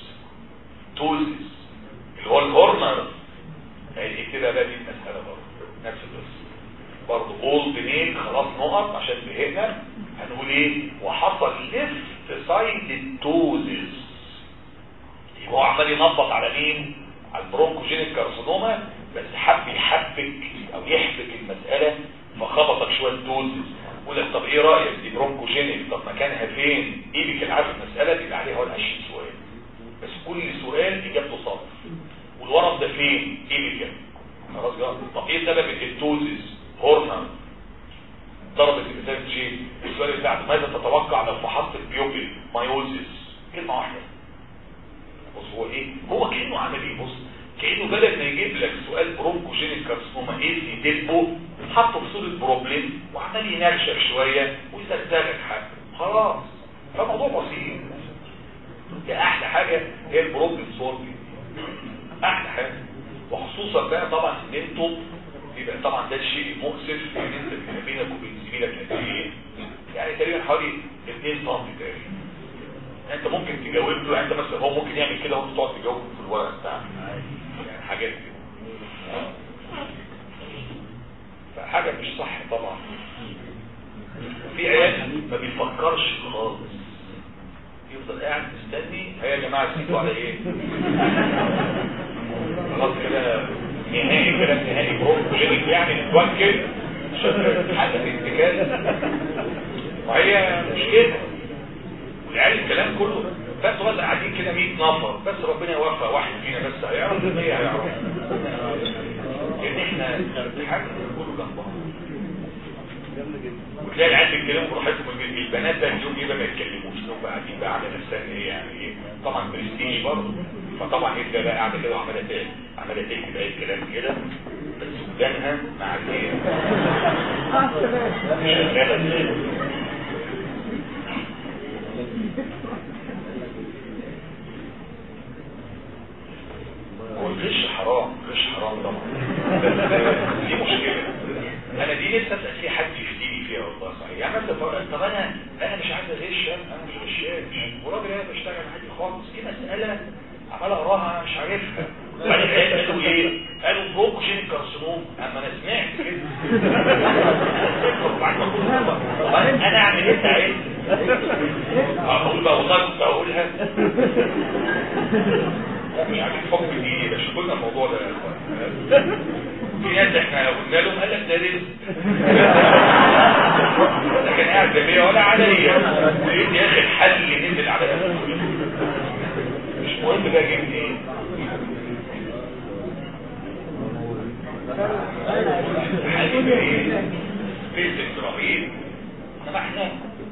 توزيس اللي هو الهورنر يعني كده بقى دي المساله برضه نفس القصه برضه اولد نيم خلاص نقط عشان زهقنا هنقول ايه وحصل ليفت سايد التوزيس يبقى هو عمال ينبط على مين على البرونكوجينيك كارسينوما بس حب يحبك او يحبك المساله فخبطك شويه دوزز يقول لك طب ايه رايك دي برونكوجينيك طب مكانها فين ايه اللي كان عارف المساله بيبقى عليها ولا 20 سؤال بس كل سؤال اجابته صح والورم ده فين ايه اللي كان خلاص جاء طب ايه سبب الدوزز هورمون ضربت الانسان جي السؤال اللي بعده ماذا تتوقع لو فحصت البيوبل مايوزيس كلمه واحده بص هو ايه هو كانه عمل ايه بص كانه بدل ما يجيب لك سؤال برونكوجينيك كارسينوما ايه في ديبو حطه في صوره بروبلم وعمال ينرشق شويه ويصدقك حاجه خلاص فالموضوع بسيط ده احلى حاجه هي البروبلم سولفنج احلى حاجه وخصوصا بقى طبعا ان انتوا يبقى طبعا ده الشيء المؤسف ان انت بيبقى بينك وبين زميلك قد ايه يعني تقريبا حوالي 2 سم تقريبا انت ممكن تجاوب له يعني انت مثلا هو ممكن يعمل كده وانت تقعد تجاوب في الورق بتاعك يعني حاجات كده فحاجه مش صح طبعا في عيال ما بيفكرش خالص يفضل قاعد مستني هيا يا جماعه تسيبوا على ايه خلاص كده نهائي كلام نهائي بروكولينيك يعني نتوكل حاجه في اتكال وهي مش كده والعيال الكلام كله بس بس قاعدين كده 100 نفر بس ربنا يوفق واحد فينا بس هيعرف ايه هيعرف لان احنا حاجه كله جنب بعض وتلاقي العيال بيتكلموا براحتهم البنات ده اليوم ايه بقى ما يتكلموش هم قاعدين بقى على نفسها ايه يعني ايه طبعا برستيج برضه فطبعا هي بقى قاعده كده وعماله تاني عماله تكتب اي كلام كده بس ودانها مع الايه شغاله هو الغش حرام الغش حرام طبعا بس دي مشكله انا دي لسه اسال في حد يفتيني فيها والله صحيح يعني مثلا طب انا انا مش عايز اغش انا مش غشاش وراجل انا بشتغل عادي خالص في مساله عمال اقراها مش عارفها وبعدين قالوا ايه قالوا بروكوجين كارسينوم اما انا سمعت كده وبعدين انا اعمل ايه ساعتها اقول بقى والله كنت اقولها مش عارفين حكم دي مش قلنا الموضوع ده يا اخوان في ناس احنا قلنا لهم قال لك ده رزق ده كان قاعد جميع ولا عليا لقيت يا اخي الحل نزل على نفسه مش مهم ده جه منين حل ايه بيزك رهيب انا احنا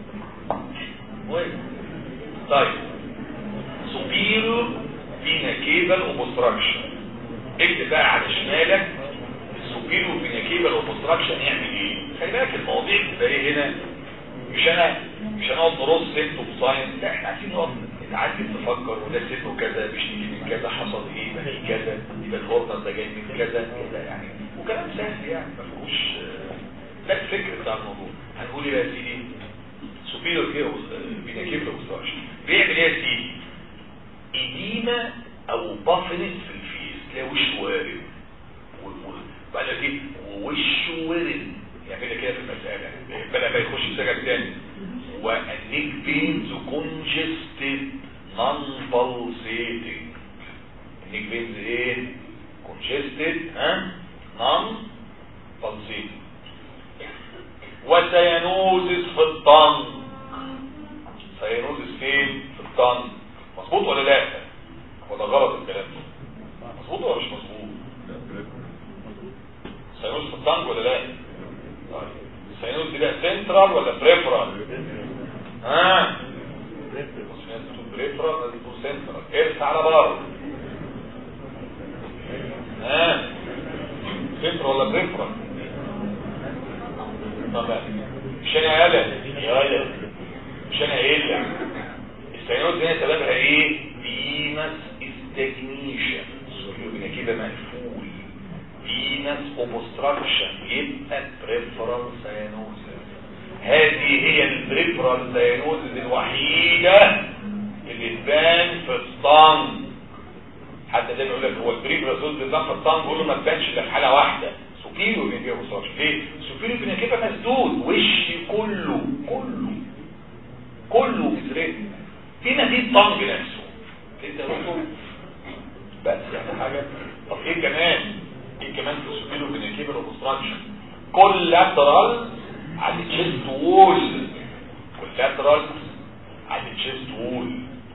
طيب superior vena cable obstruction اكتب بقى على شمالك السوبيرو فينا كيبل اوبستراكشن يعمل ايه خلي بالك المواضيع بتبقى ايه هنا مش انا مش هنقعد نرص سنت وساينس لا احنا عايزين نقعد نتعلم نفكر وده سنه كذا بيشتكي من كذا حصل ايه يبقى في كذا يبقى الهورنر ده جاي من كذا كده يعني وكلام سهل يعني ما فيهوش ده الفكر بتاع الموضوع هنقول ايه يا سيدي سوبيرو فينا كيبل اوبستراكشن بيعمل ايه يا سيدي إديمة أو بافنس في الفيس تلاقي وشه وارد وبعد كده وشه ورد يعمل كده في المسألة بدأ ما يخش في سجن تاني والنيك بينز كونجستد نون pulsating النيك بينز ايه كونجستد ها نون pulsating وسيانوزس في الطن سيانوزس فين في الطن مظبوط ولا لا ولا غلط الكلام ده مظبوط ولا مش مظبوط سينوز في الطنج ولا لا طيب السينوز دي بقى سنترال ولا بريفرال ها بص ناس بتقول بريفرال ناس بتقول سنترال ارس على بره ها سنترال ولا بريفرال طب مش انا قال يا قال مش انا قايل يعني السينوز هنا سببها ايه فينس استجنيشن يبقى كده مقفول فينس اوبستراكشن يبقى بريفرال سينوز هذه هي البريفرال سينوز الوحيدة اللي تبان في الطن حتى زي ما يقول لك هو البريفرال سينوز بتبان في الطن بيقول له ما تبانش الا في حاله واحده سوبيريو بين اوبستراكشن ليه سوبيريو بين كده مسدود وشي كله كله كله مزرق هنا دي الطنج نفسه انت رسول بس يعني حاجة طب ايه كمان ايه كمان في السبيلو بنكيبل وبستراكشن كولاترال على التشيست وول كولاترال على التشيست وول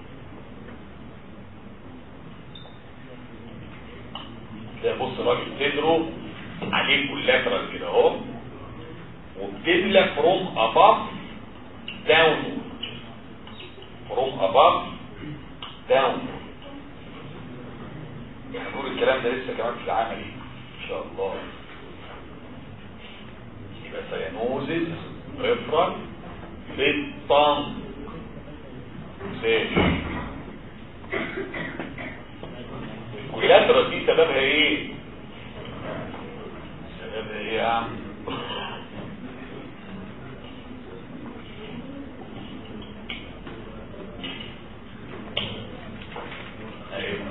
ده بص راجل صدره عليه كولاترال كده اهو وبتبلى فروم اباف داون from above down هنقول الكلام ده لسه كمان في العملي ان شاء الله يبقى سيانوزيس ريفرال في الطنق ماشي الكولاترا دي سببها ايه سببها ايه يا عم ايوه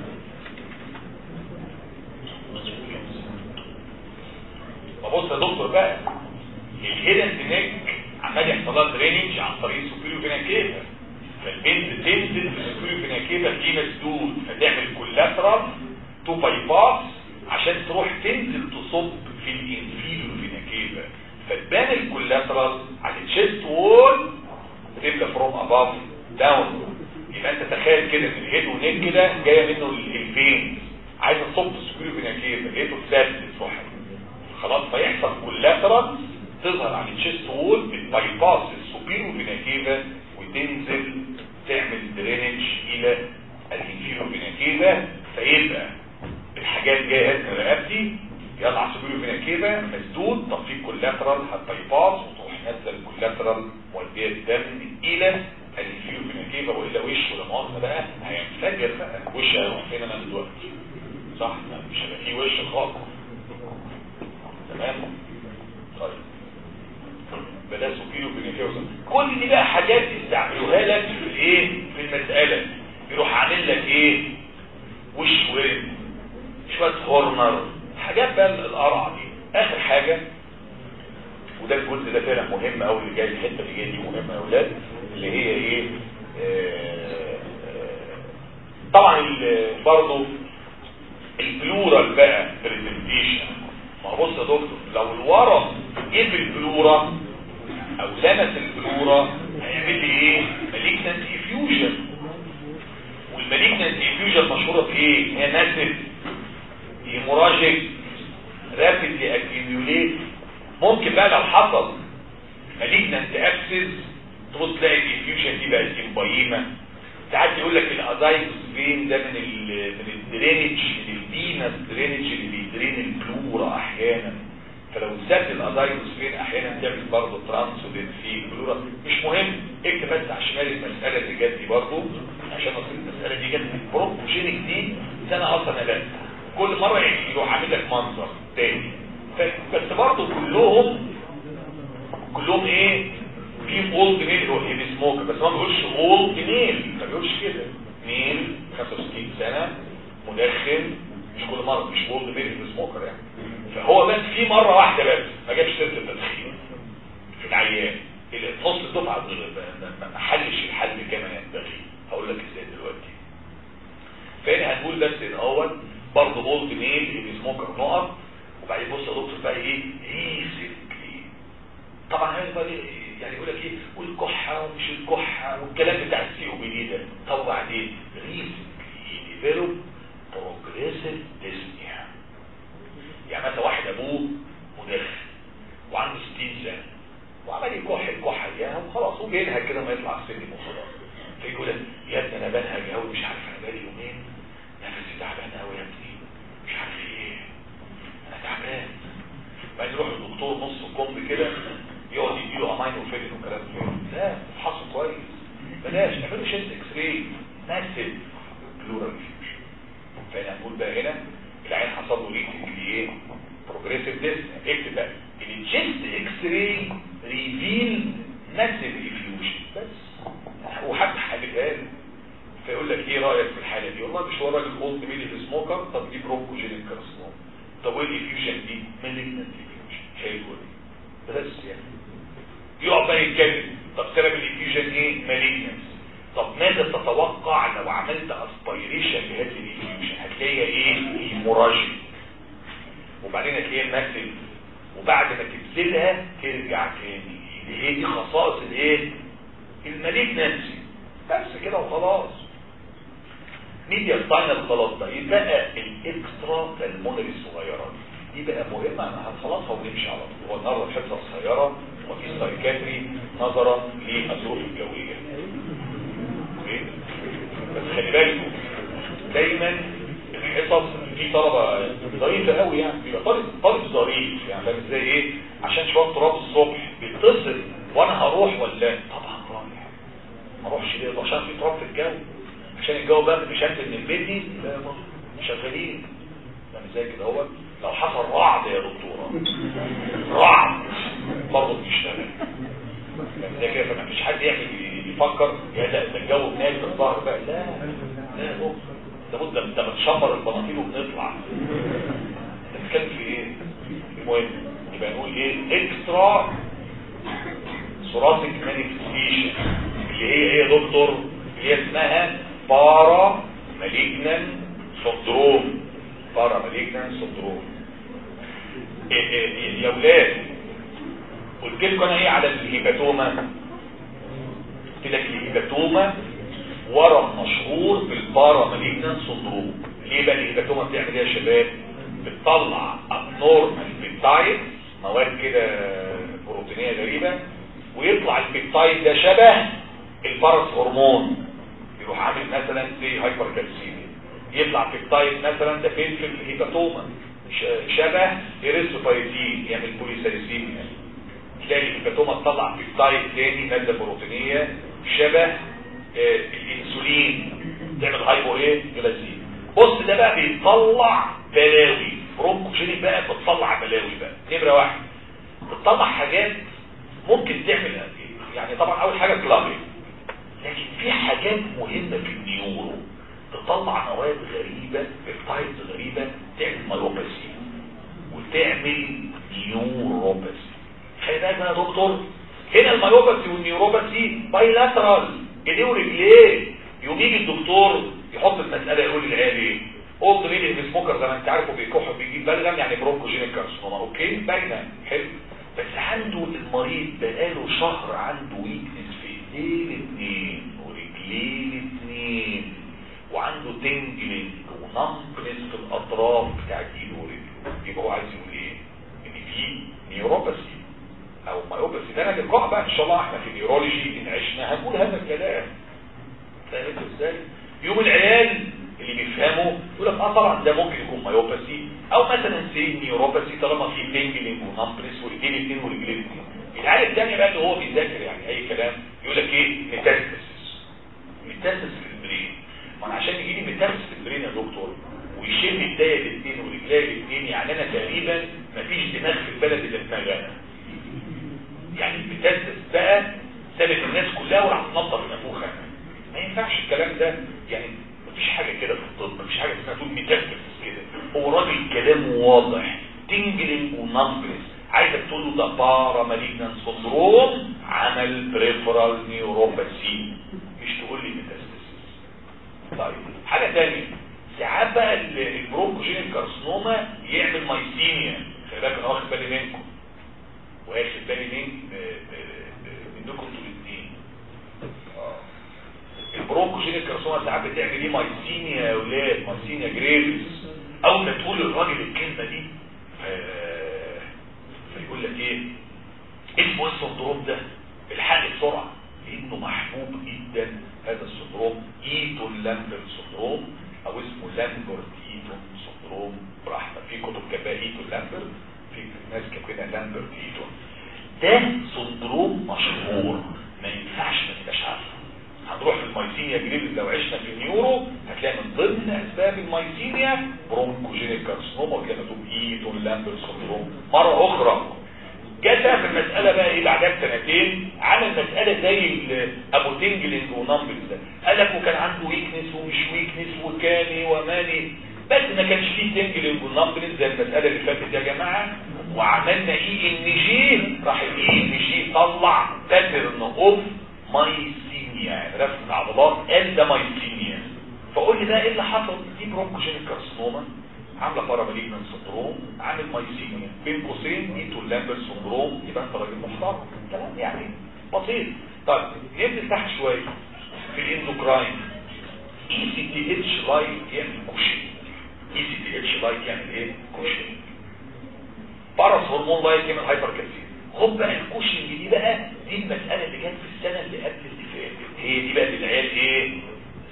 فبص يا دكتور بقى الهيدن نيك عمال يحصل لها درينج عن طريق السوبيريو فينا كيفا فالبنت تنزل في السوبيريو فينا كيفا دي مسدود فتعمل كولاترال تو باي باس عشان تروح تنزل تصب في الانفيريو فينا كيفا فتبان الكولاترال على الشيست وول تبقى فروم اباف داون يبقى انت تخيل كده ان الهيد ونيك كده جايه منه الفين عايز تصب في السوبيريو فينا كيفا لقيته اتثبت واحد خلاص فيحصل كولاترال تظهر على الشيست وول بالباي باس السوبيريو فينا كيفا وتنزل تعمل درينج الى الانفيريو فينا كيفا فيبقى الحاجات جايه من رقبتي يلا على السوبيريو فينا كيفا مسدود طب في كولاترال باي باس وتروح نزل الكولاترال موديه الدم الى الانفيريو فينا كيفا والا وش ولا مؤاخذه بقى هينفجر بقى وش هيروح فين انا دلوقتي صح مش هيبقى فيه وش خالص تمام طيب بلا سوبيريو بنيكيوزا كل دي بقى حاجات يستعملوها لك في الايه في المسألة يروح عامل لك ايه وش ورد شوية هورنر حاجات بقى القرع دي اخر حاجة وده الجزء ده فعلا مهم قوي اللي جاي الحته اللي جايه دي مهمه يا اولاد اللي هي ايه آه، آه، طبعا برضه البلورال بقى برزنتيشن ما هو بص يا دكتور لو الورم جه في البلورا او لمس البلورا هيعمل لي ايه مالجنت افيوجن والمالجنت افيوجن مشهوره بايه هي ناسف هيموراجيك رابيدلي اكيميوليت ممكن بقى لو حصل مالجنت ابسس تبص تلاقي الافيوجن دي بقت امبايمه ساعات يقول لك الازايكوس فين ده من ال من الدرينج من الفينس درينج اللي بيدرين البلورا احيانا فلو زاد الازايكوس فين احيانا تعمل برضه ترانسودين في البلورا مش مهم اكتب بس على شمال المساله اللي جت دي برضه عشان اصل المساله دي جت من بروبوجينيك دي سنه اصلا لا كل مره يروح عامل لك منظر تاني ف- بس برضه كلهم كلهم ايه في اولد ميل هو هيفي سموكر بس ما بيقولش اولد ميل ما بيقولش كده ميل 65 سنه مدخن مش كل مره مش اولد ميل هيفي سموكر يعني فهو بس في مره واحده بس ما جابش سيره التدخين في العيان اللي نص الدفعه ما- ما- ما حلش الحل كما ينبغي هقول لك ازاي دلوقتي فهنا هنقول بس الاول برضه اولد ميل هيفي سموكر نقط وبعدين بص يا دكتور بقى ايه ريسنتلي طبعا هذا بقى إيه؟ يعني يقول لك ايه والكحه ومش الكحه والكلام بتاع السي او بي دي ده طب وبعدين ريسنتلي ديفلوب بروجريسيف ديسنيا يعني مثلا واحد ابوه مدخن وعنده 60 سنه وعمال يكح الكحه اياها وخلاص هو بينهج كده ما يطلع السن وخلاص فيقول لك يا ابني انا بنهج قوي مش عارف انا بقالي يومين نفسي تعبان قوي يا ابني مش عارف ايه انا تعبان بعدين يروح للدكتور نص كم كده يقعد يديله امينو فيلين وكلام كده لا افحصه كويس بلاش اعملوا شيست اكس راي ماسل بلورال فيوجن فانا هنقول بقى هنا العين حصل له ريتنج ايه بروجريسيف ديس اكتب بقى الشيست اكس راي ريفيل ماسل افيوجن بس وحتى حالتها له فيقول لك ايه رايك في الحاله دي والله مش هو راجل اولد ميلي سموكر طب دي بروكوجينيك كارسنوم طب وايه الافيوجن دي مالجنت افيوجن حلو دي بس يعني يقعد بقى يتكلم طب سبب الافيوجن ايه مالجنس طب ماذا تتوقع لو عملت اسبيريشن لهذه الافيوجن هتلاقيها ايه هيموراجيك وبعدين هتلاقيها ماسل وبعد ما تبذلها ترجع تاني اللي هي دي خصائص الايه المالجنسي بس كده وخلاص ميديا سباينال خلاص بقى يبقى الاكسترا بالمونري الصغيره دي دي بقى مهمه انا هنخلصها ونمشي على طول هو النهارده الحصه الصغيره وفي سايكاتري نظرا للظروف الجويه أوكي؟ بس خلي بالكم دايما الحصص في طلبه ظريفه قوي يعني بيبقى طالب طالب ظريف يعني فاهم ازاي ايه عشان شويه تراب الصبح بيتصل وانا هروح ولا طبعا رايح ما اروحش ليه عشان في تراب في الجو عشان الجو بقى مش هنزل من البيت دي لا ما شغالين فاهم ازاي كده هو لو حصل رعد يا دكتوره رعد برضه بيشتغل زي كده فما فيش حد يعمل يفكر يا لا ده الجو بنادي في الظهر بقى لا لا يا دكتور ده بد ده بنشمر البناطيل وبنطلع انت بتتكلم في ايه المهم يبقى نقول ايه اكسترا سوراتيك مانيفستيشن اللي هي ايه يا دكتور اللي هي اسمها بارا مالجنان سندروم بارا مالجنان سندروم إيه إيه يا ولاد قلت لكم انا ايه على الهيباتوما قلت لك الهيباتوما ورم مشهور بالبارا مالجنان سندروم ليه بقى الهيباتوما بتعمل ايه يا شباب بتطلع ابنورمال بيبتايد مواد كده بروتينيه غريبه ويطلع البيبتايد ده شبه البارس هرمون يروح عامل مثلا زي هايبر كالسيميا يطلع بيبتايد مثلا ده فين في الهيباتوما شبه ايريثروبايتين يعمل بوليسايسيميا تلاقي الهيباتوما تطلع بيبتايد تاني ماده بروتينيه شبه آه الانسولين تعمل هايبو ايه جلاسيميا بص ده بقى بيطلع بلاوي برونكوجينيك بقى بتطلع بلاوي بقى نمره واحد بتطلع حاجات ممكن تعمل يعني طبعا اول حاجه كلابي لكن في حاجات مهمه في النيورو تطلع مواد غريبه بيبتايدز غريبه تعمل مايوباسي وتعمل نيوروباسي خلي بالك بقى يا دكتور هنا المايوباسي والنيوروباسي بايلاترال ايديه ورجليه يقوم يجي الدكتور يحط المساله يقول للعيال ايه قلت مين السموكر زي ما انت عارف وبيكح بيجيب بلغم يعني برونكوجينيك كارسينوما اوكي باينه حلو بس عنده المريض بقاله شهر عنده ويكنس في ايديه الاثنين ورجليه الاثنين وعنده تنجلنج ونمبنس في الاطراف بتاعت ايده ورجله يبقى هو عايز يقول ايه ان في نيوروباثي او مايوباثي ده انا لقاء بقى ان شاء الله احنا في نيورولوجي ان عشنا هنقول هذا الكلام فاهم ازاي يوم العيال اللي بيفهموا يقول لك اه طبعا ده ممكن يكون مايوباثي او مثلا سي نيوروباثي طالما في تنجلنج ونمبنس ورجلين الاثنين ورجلين الاثنين العيال الثانيه بقى اللي هو بيذاكر يعني اي كلام يقول لك ايه ميتاستاسيس ميتاستاسيس في البرين ما انا عشان يجي لي ميتاستاسيس في البرين يا دكتور ويشيل لي ايديا الاثنين ورجليا الاثنين يعني انا تقريبا مفيش دماغ في البلد الا دماغنا يعني الميتاستاسيس بقى سابت الناس كلها وراح تنطط نافوخها ما ينفعش الكلام ده يعني مفيش حاجه كده في الطب مفيش حاجه اسمها تقول ميتاستاسيس كده هو راجل كلامه واضح تنجلنج ونمبرس عايزك تقول له ده بارا مالجنان سندروم عمل بريفرال نيوروباثي مش تقول لي ميتاستاسيس طيب حاجه ثانيه ساعات بقى البرونكوجينيك كارسنوما يعمل مايسينيا خلي بالك انا واخد بالي منكم واخد بالي من منكم انتوا الاثنين البرونكوجينيك كارسنوما ساعات بتعمل ايه مايسينيا يا اولاد مايسينيا جريفز اول ما تقول للراجل الكلمه دي فيقول لك ايه اسمه ايه السندروم ده الحق بسرعه لانه محبوب جدا هذا السندروم ايتون لامبرت سندروم او اسمه لامبرت ايتون سندروم براحتك في كتب كاتباها ايتون لامبرت في ناس كاتبينها لامبرت ايتون ده سندروم مشهور ما ينفعش ما تبقاش عارفه هنروح في المايسينيا جريفز لو عشنا في النيورو هتلاقي من ضمن اسباب المايسينيا برونكوجينيك كارسنوما وتلاقي مكتوب ايتون لامبرت سندروم مره اخرى جت في المسألة بقى ايه بعدها بسنتين عمل مسألة زي ابو تنجلنج ونمبلز ده قال لك وكان عنده ويكنس ومش ويكنس وكاني وماني بس ما كانش فيه تنجلنج ونمبلز زي المسألة اللي فاتت يا جماعة وعملنا اي ان جي راح الاي ان جي طلع باترن اوف مايسينيا رسم العضلات قال ده مايسينيا فقول لي بقى ايه اللي حصل دي برونكوجينيك كارسنوما عامله باراماليجنان سندروم عامل مايسينيا بين قوسين ايتو لامبر سندروم يبقى انت راجل محترم كلام يعني بسيط طيب ننزل تحت شويه في الاندوكراين اي سي تي اتش لايك يعمل كوشن اي سي تي اتش لايك يعمل ايه كوشن باراس هرمون لايك يعمل هايبر كالسيوم خد بقى الكوشنج دي بقى دي المساله اللي جت في السنه اللي قبل اللي فاتت هي دي بقى للعيال ايه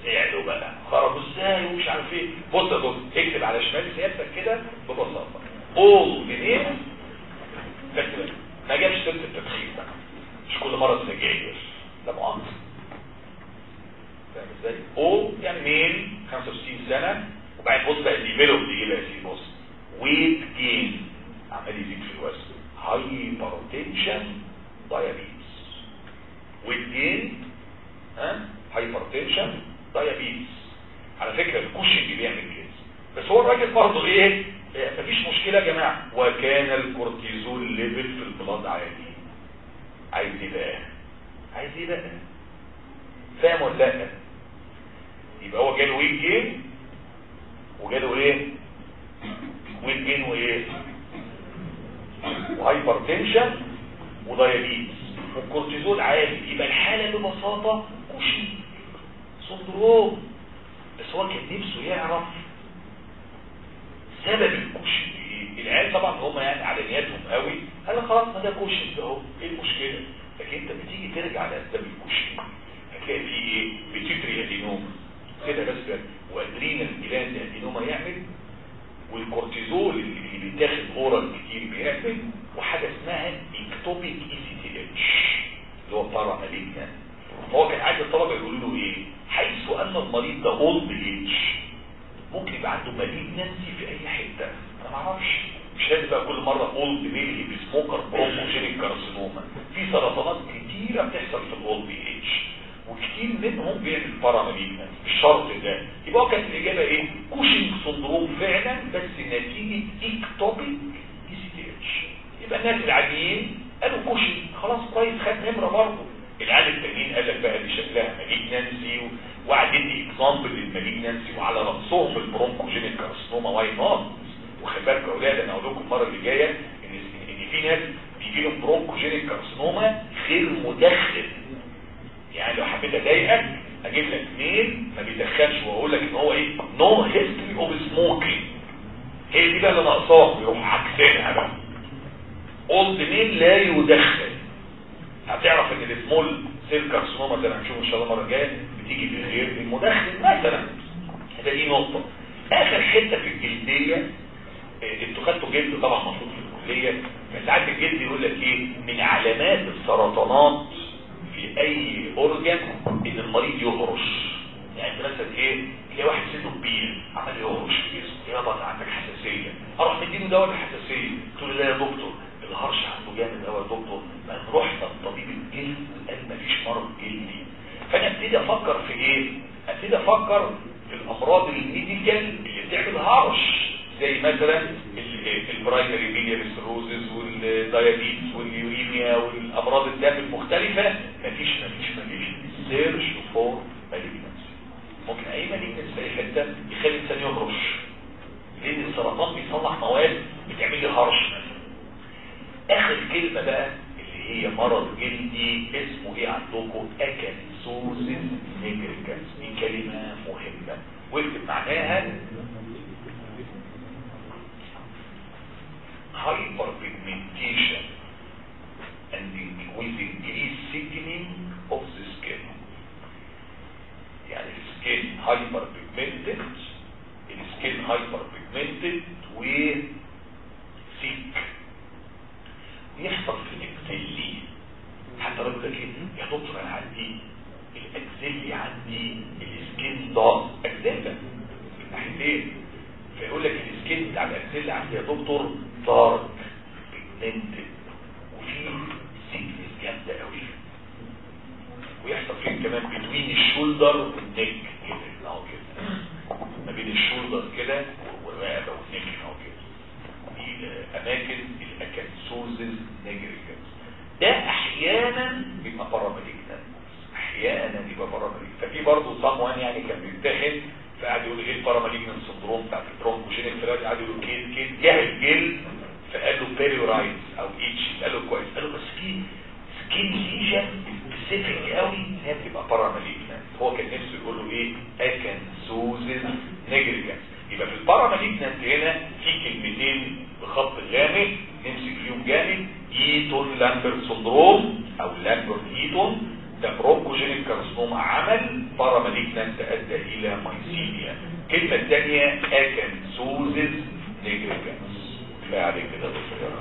قعدوا بقى خرجوا ازاي ومش عارف ايه بص يا دكتور اكتب على شمال سيادتك كده ببساطه all منين بس ما جابش سيره التدخين بقى مش كل مره سجاير ده مؤاخذه فاهم ازاي او يعني ميل 65 سنه وبعدين بص بقى ديفلوب دي ايه بقى سي بص ويت جين عمال يزيد في الوزن هايبرتنشن دايابيتس ويت جين ها هايبرتنشن دايابيتس على فكره الكوشنج بيعمل كده بس هو الراجل برضه ايه إيه، مفيش مشكله يا جماعه وكان الكورتيزول ليفل في البلاد عالي عايز ايه بقى عايز ايه بقى فاهم ولا لا يبقى هو جاله ويت جين وجاله ايه ويت جين وايه وهايبر تنشن ودايابيتس والكورتيزول عالي يبقى الحاله ببساطه كوشي سندروم بس هو كان نفسه يعرف سبب الكوشن ايه العيال طبعا هم يعني على نياتهم قوي قال خلاص ما ده كوشن ده اهو ايه المشكله لكن انت بتيجي ترجع لاسباب الكوشن هتلاقي فيه ايه بتيتري ادينوما كده بس وادرينال جلاند ادينوما يعمل والكورتيزول اللي بيتاخد اورال كتير بيعمل وحاجه اسمها اكتوبيك اي سي تي اتش اللي هو بارا مالجنا هو كان عايز الطلبه يقولوا له ايه حيث ان المريض ده اولد ايج ممكن يبقى عنده مالجنسي في اي حته انا ما اعرفش مش لازم بقى كل مره اولد ميلي بسموكر بروموجينيك كارسينوما في سرطانات كتيره بتحصل في الاولد ايج وكتير منهم بيعمل باراماليجنس الشرط ده يبقى هو كانت الاجابه ايه كوشنج سندروم فعلا بس نتيجه اكتوبيك اي سي تي اتش يبقى الناس العاديين قالوا كوشنج خلاص كويس خد نمره برضه العيال التانيين قال لك بقى دي شكلها مالجنسي وقعد يدي اكزامبل للمالجنسي وعلى راسهم البرونكوجينيك كارسينوما واي نوت وخلي بالك يا اولاد انا هقول لكم المره اللي جايه ان ان في ناس بيجي لهم برونكوجينيك كارسينوما غير مدخن يعني لو حبيت اضايقك اجيب لك اثنين ما بيدخلش واقول لك ان هو ايه نو هيستوري اوف سموكينج هي دي بقى اللي ناقصاك يروح عكسينها بقى اولد مين لا يدخن هتعرف ان السمول سيل كارسينوما زي ما هنشوف ان شاء الله المره الجايه بتيجي في غير المدخن مثلا ده دي نقطه اخر حته في الجلديه إيه، انتوا خدتوا جلد طبعا مفروض في الكليه فساعات الجلد يقول لك ايه من علامات السرطانات في اي اورجان ان المريض يهرش يعني انت مثلا ايه تلاقي واحد سنه كبير عمال يهرش في جسمه يا بطل عندك حساسيه اروح مديله دواء الحساسيه تقول لي لا يا دكتور الهرش عنده جامد قوي يا دكتور بقى رحنا لطبيب الجلد قال مفيش مرض جلدي فانا ابتدي افكر في ايه ابتدي افكر في الامراض الميديكال اللي بتعمل هرش زي مثلا البرايمري بيلياري سيروزز والدايابيتس واليوريميا والامراض الدم المختلفه مفيش مفيش مفيش سيرش فور مالجنسي ممكن اي مالجنسي في اي حته يخلي الانسان يهرش لان السرطان بيصلح مواد بتعمل لي هرش مثلا اخر كلمه بقى اللي هي مرض جلدي اسمه ايه عندكم اكنسوزيس نيجريكانس دي كلمه مهمه واكتب معناها hyperpigmentation and in- with increased thickening of the skin يعني السكين hyperpigmented السكين hyperpigmented و thick يحصل في الاكزيلي حتى لو ده كده يا دكتور انا عندي الاكزيلي عندي السكين ضاغط اكزيلا في الناحيتين فيقول لك السكين بتاع الاكزيلا عندي يا دكتور دارك بيجمنتد وفي سيكنس جامده قوي ويحصل فيه كمان بين الشولدر والنك كده اهو كده ما بين الشولدر كده والرقبه والنك اهو كده دي اماكن الاكنسوزز نيجريكانس ده احيانا بيبقى باراماليجنان احيانا بيبقى باراماليجنان ففي برضه صاموان يعني كان بيمتحن فقعد يقول ايه الباراماليجنان سندروم بتاعت البرونكوجينيك فقعد قعد يقول كيد كيد جهل جلد فقال له بيريورايتس او اتش قال له كويس قال له بس في سكين ليجن سبيسيفيك قوي هي بتبقى باراماليجنان هو كان نفسه يقول له ايه اكنسوزز نيجريكانس يبقى في الباراماليجنانت هنا في كلمتين بخط غامق نمسك فيهم جامد ايتون لامبرت سندروم او لامبرت ايتون ده برونكوجينيك كارسنوما عمل باراماليجنانت ادى الى مايسيميا الكلمه الثانيه اكنسوزيس نيجريكانس كفايه عليك كده بصير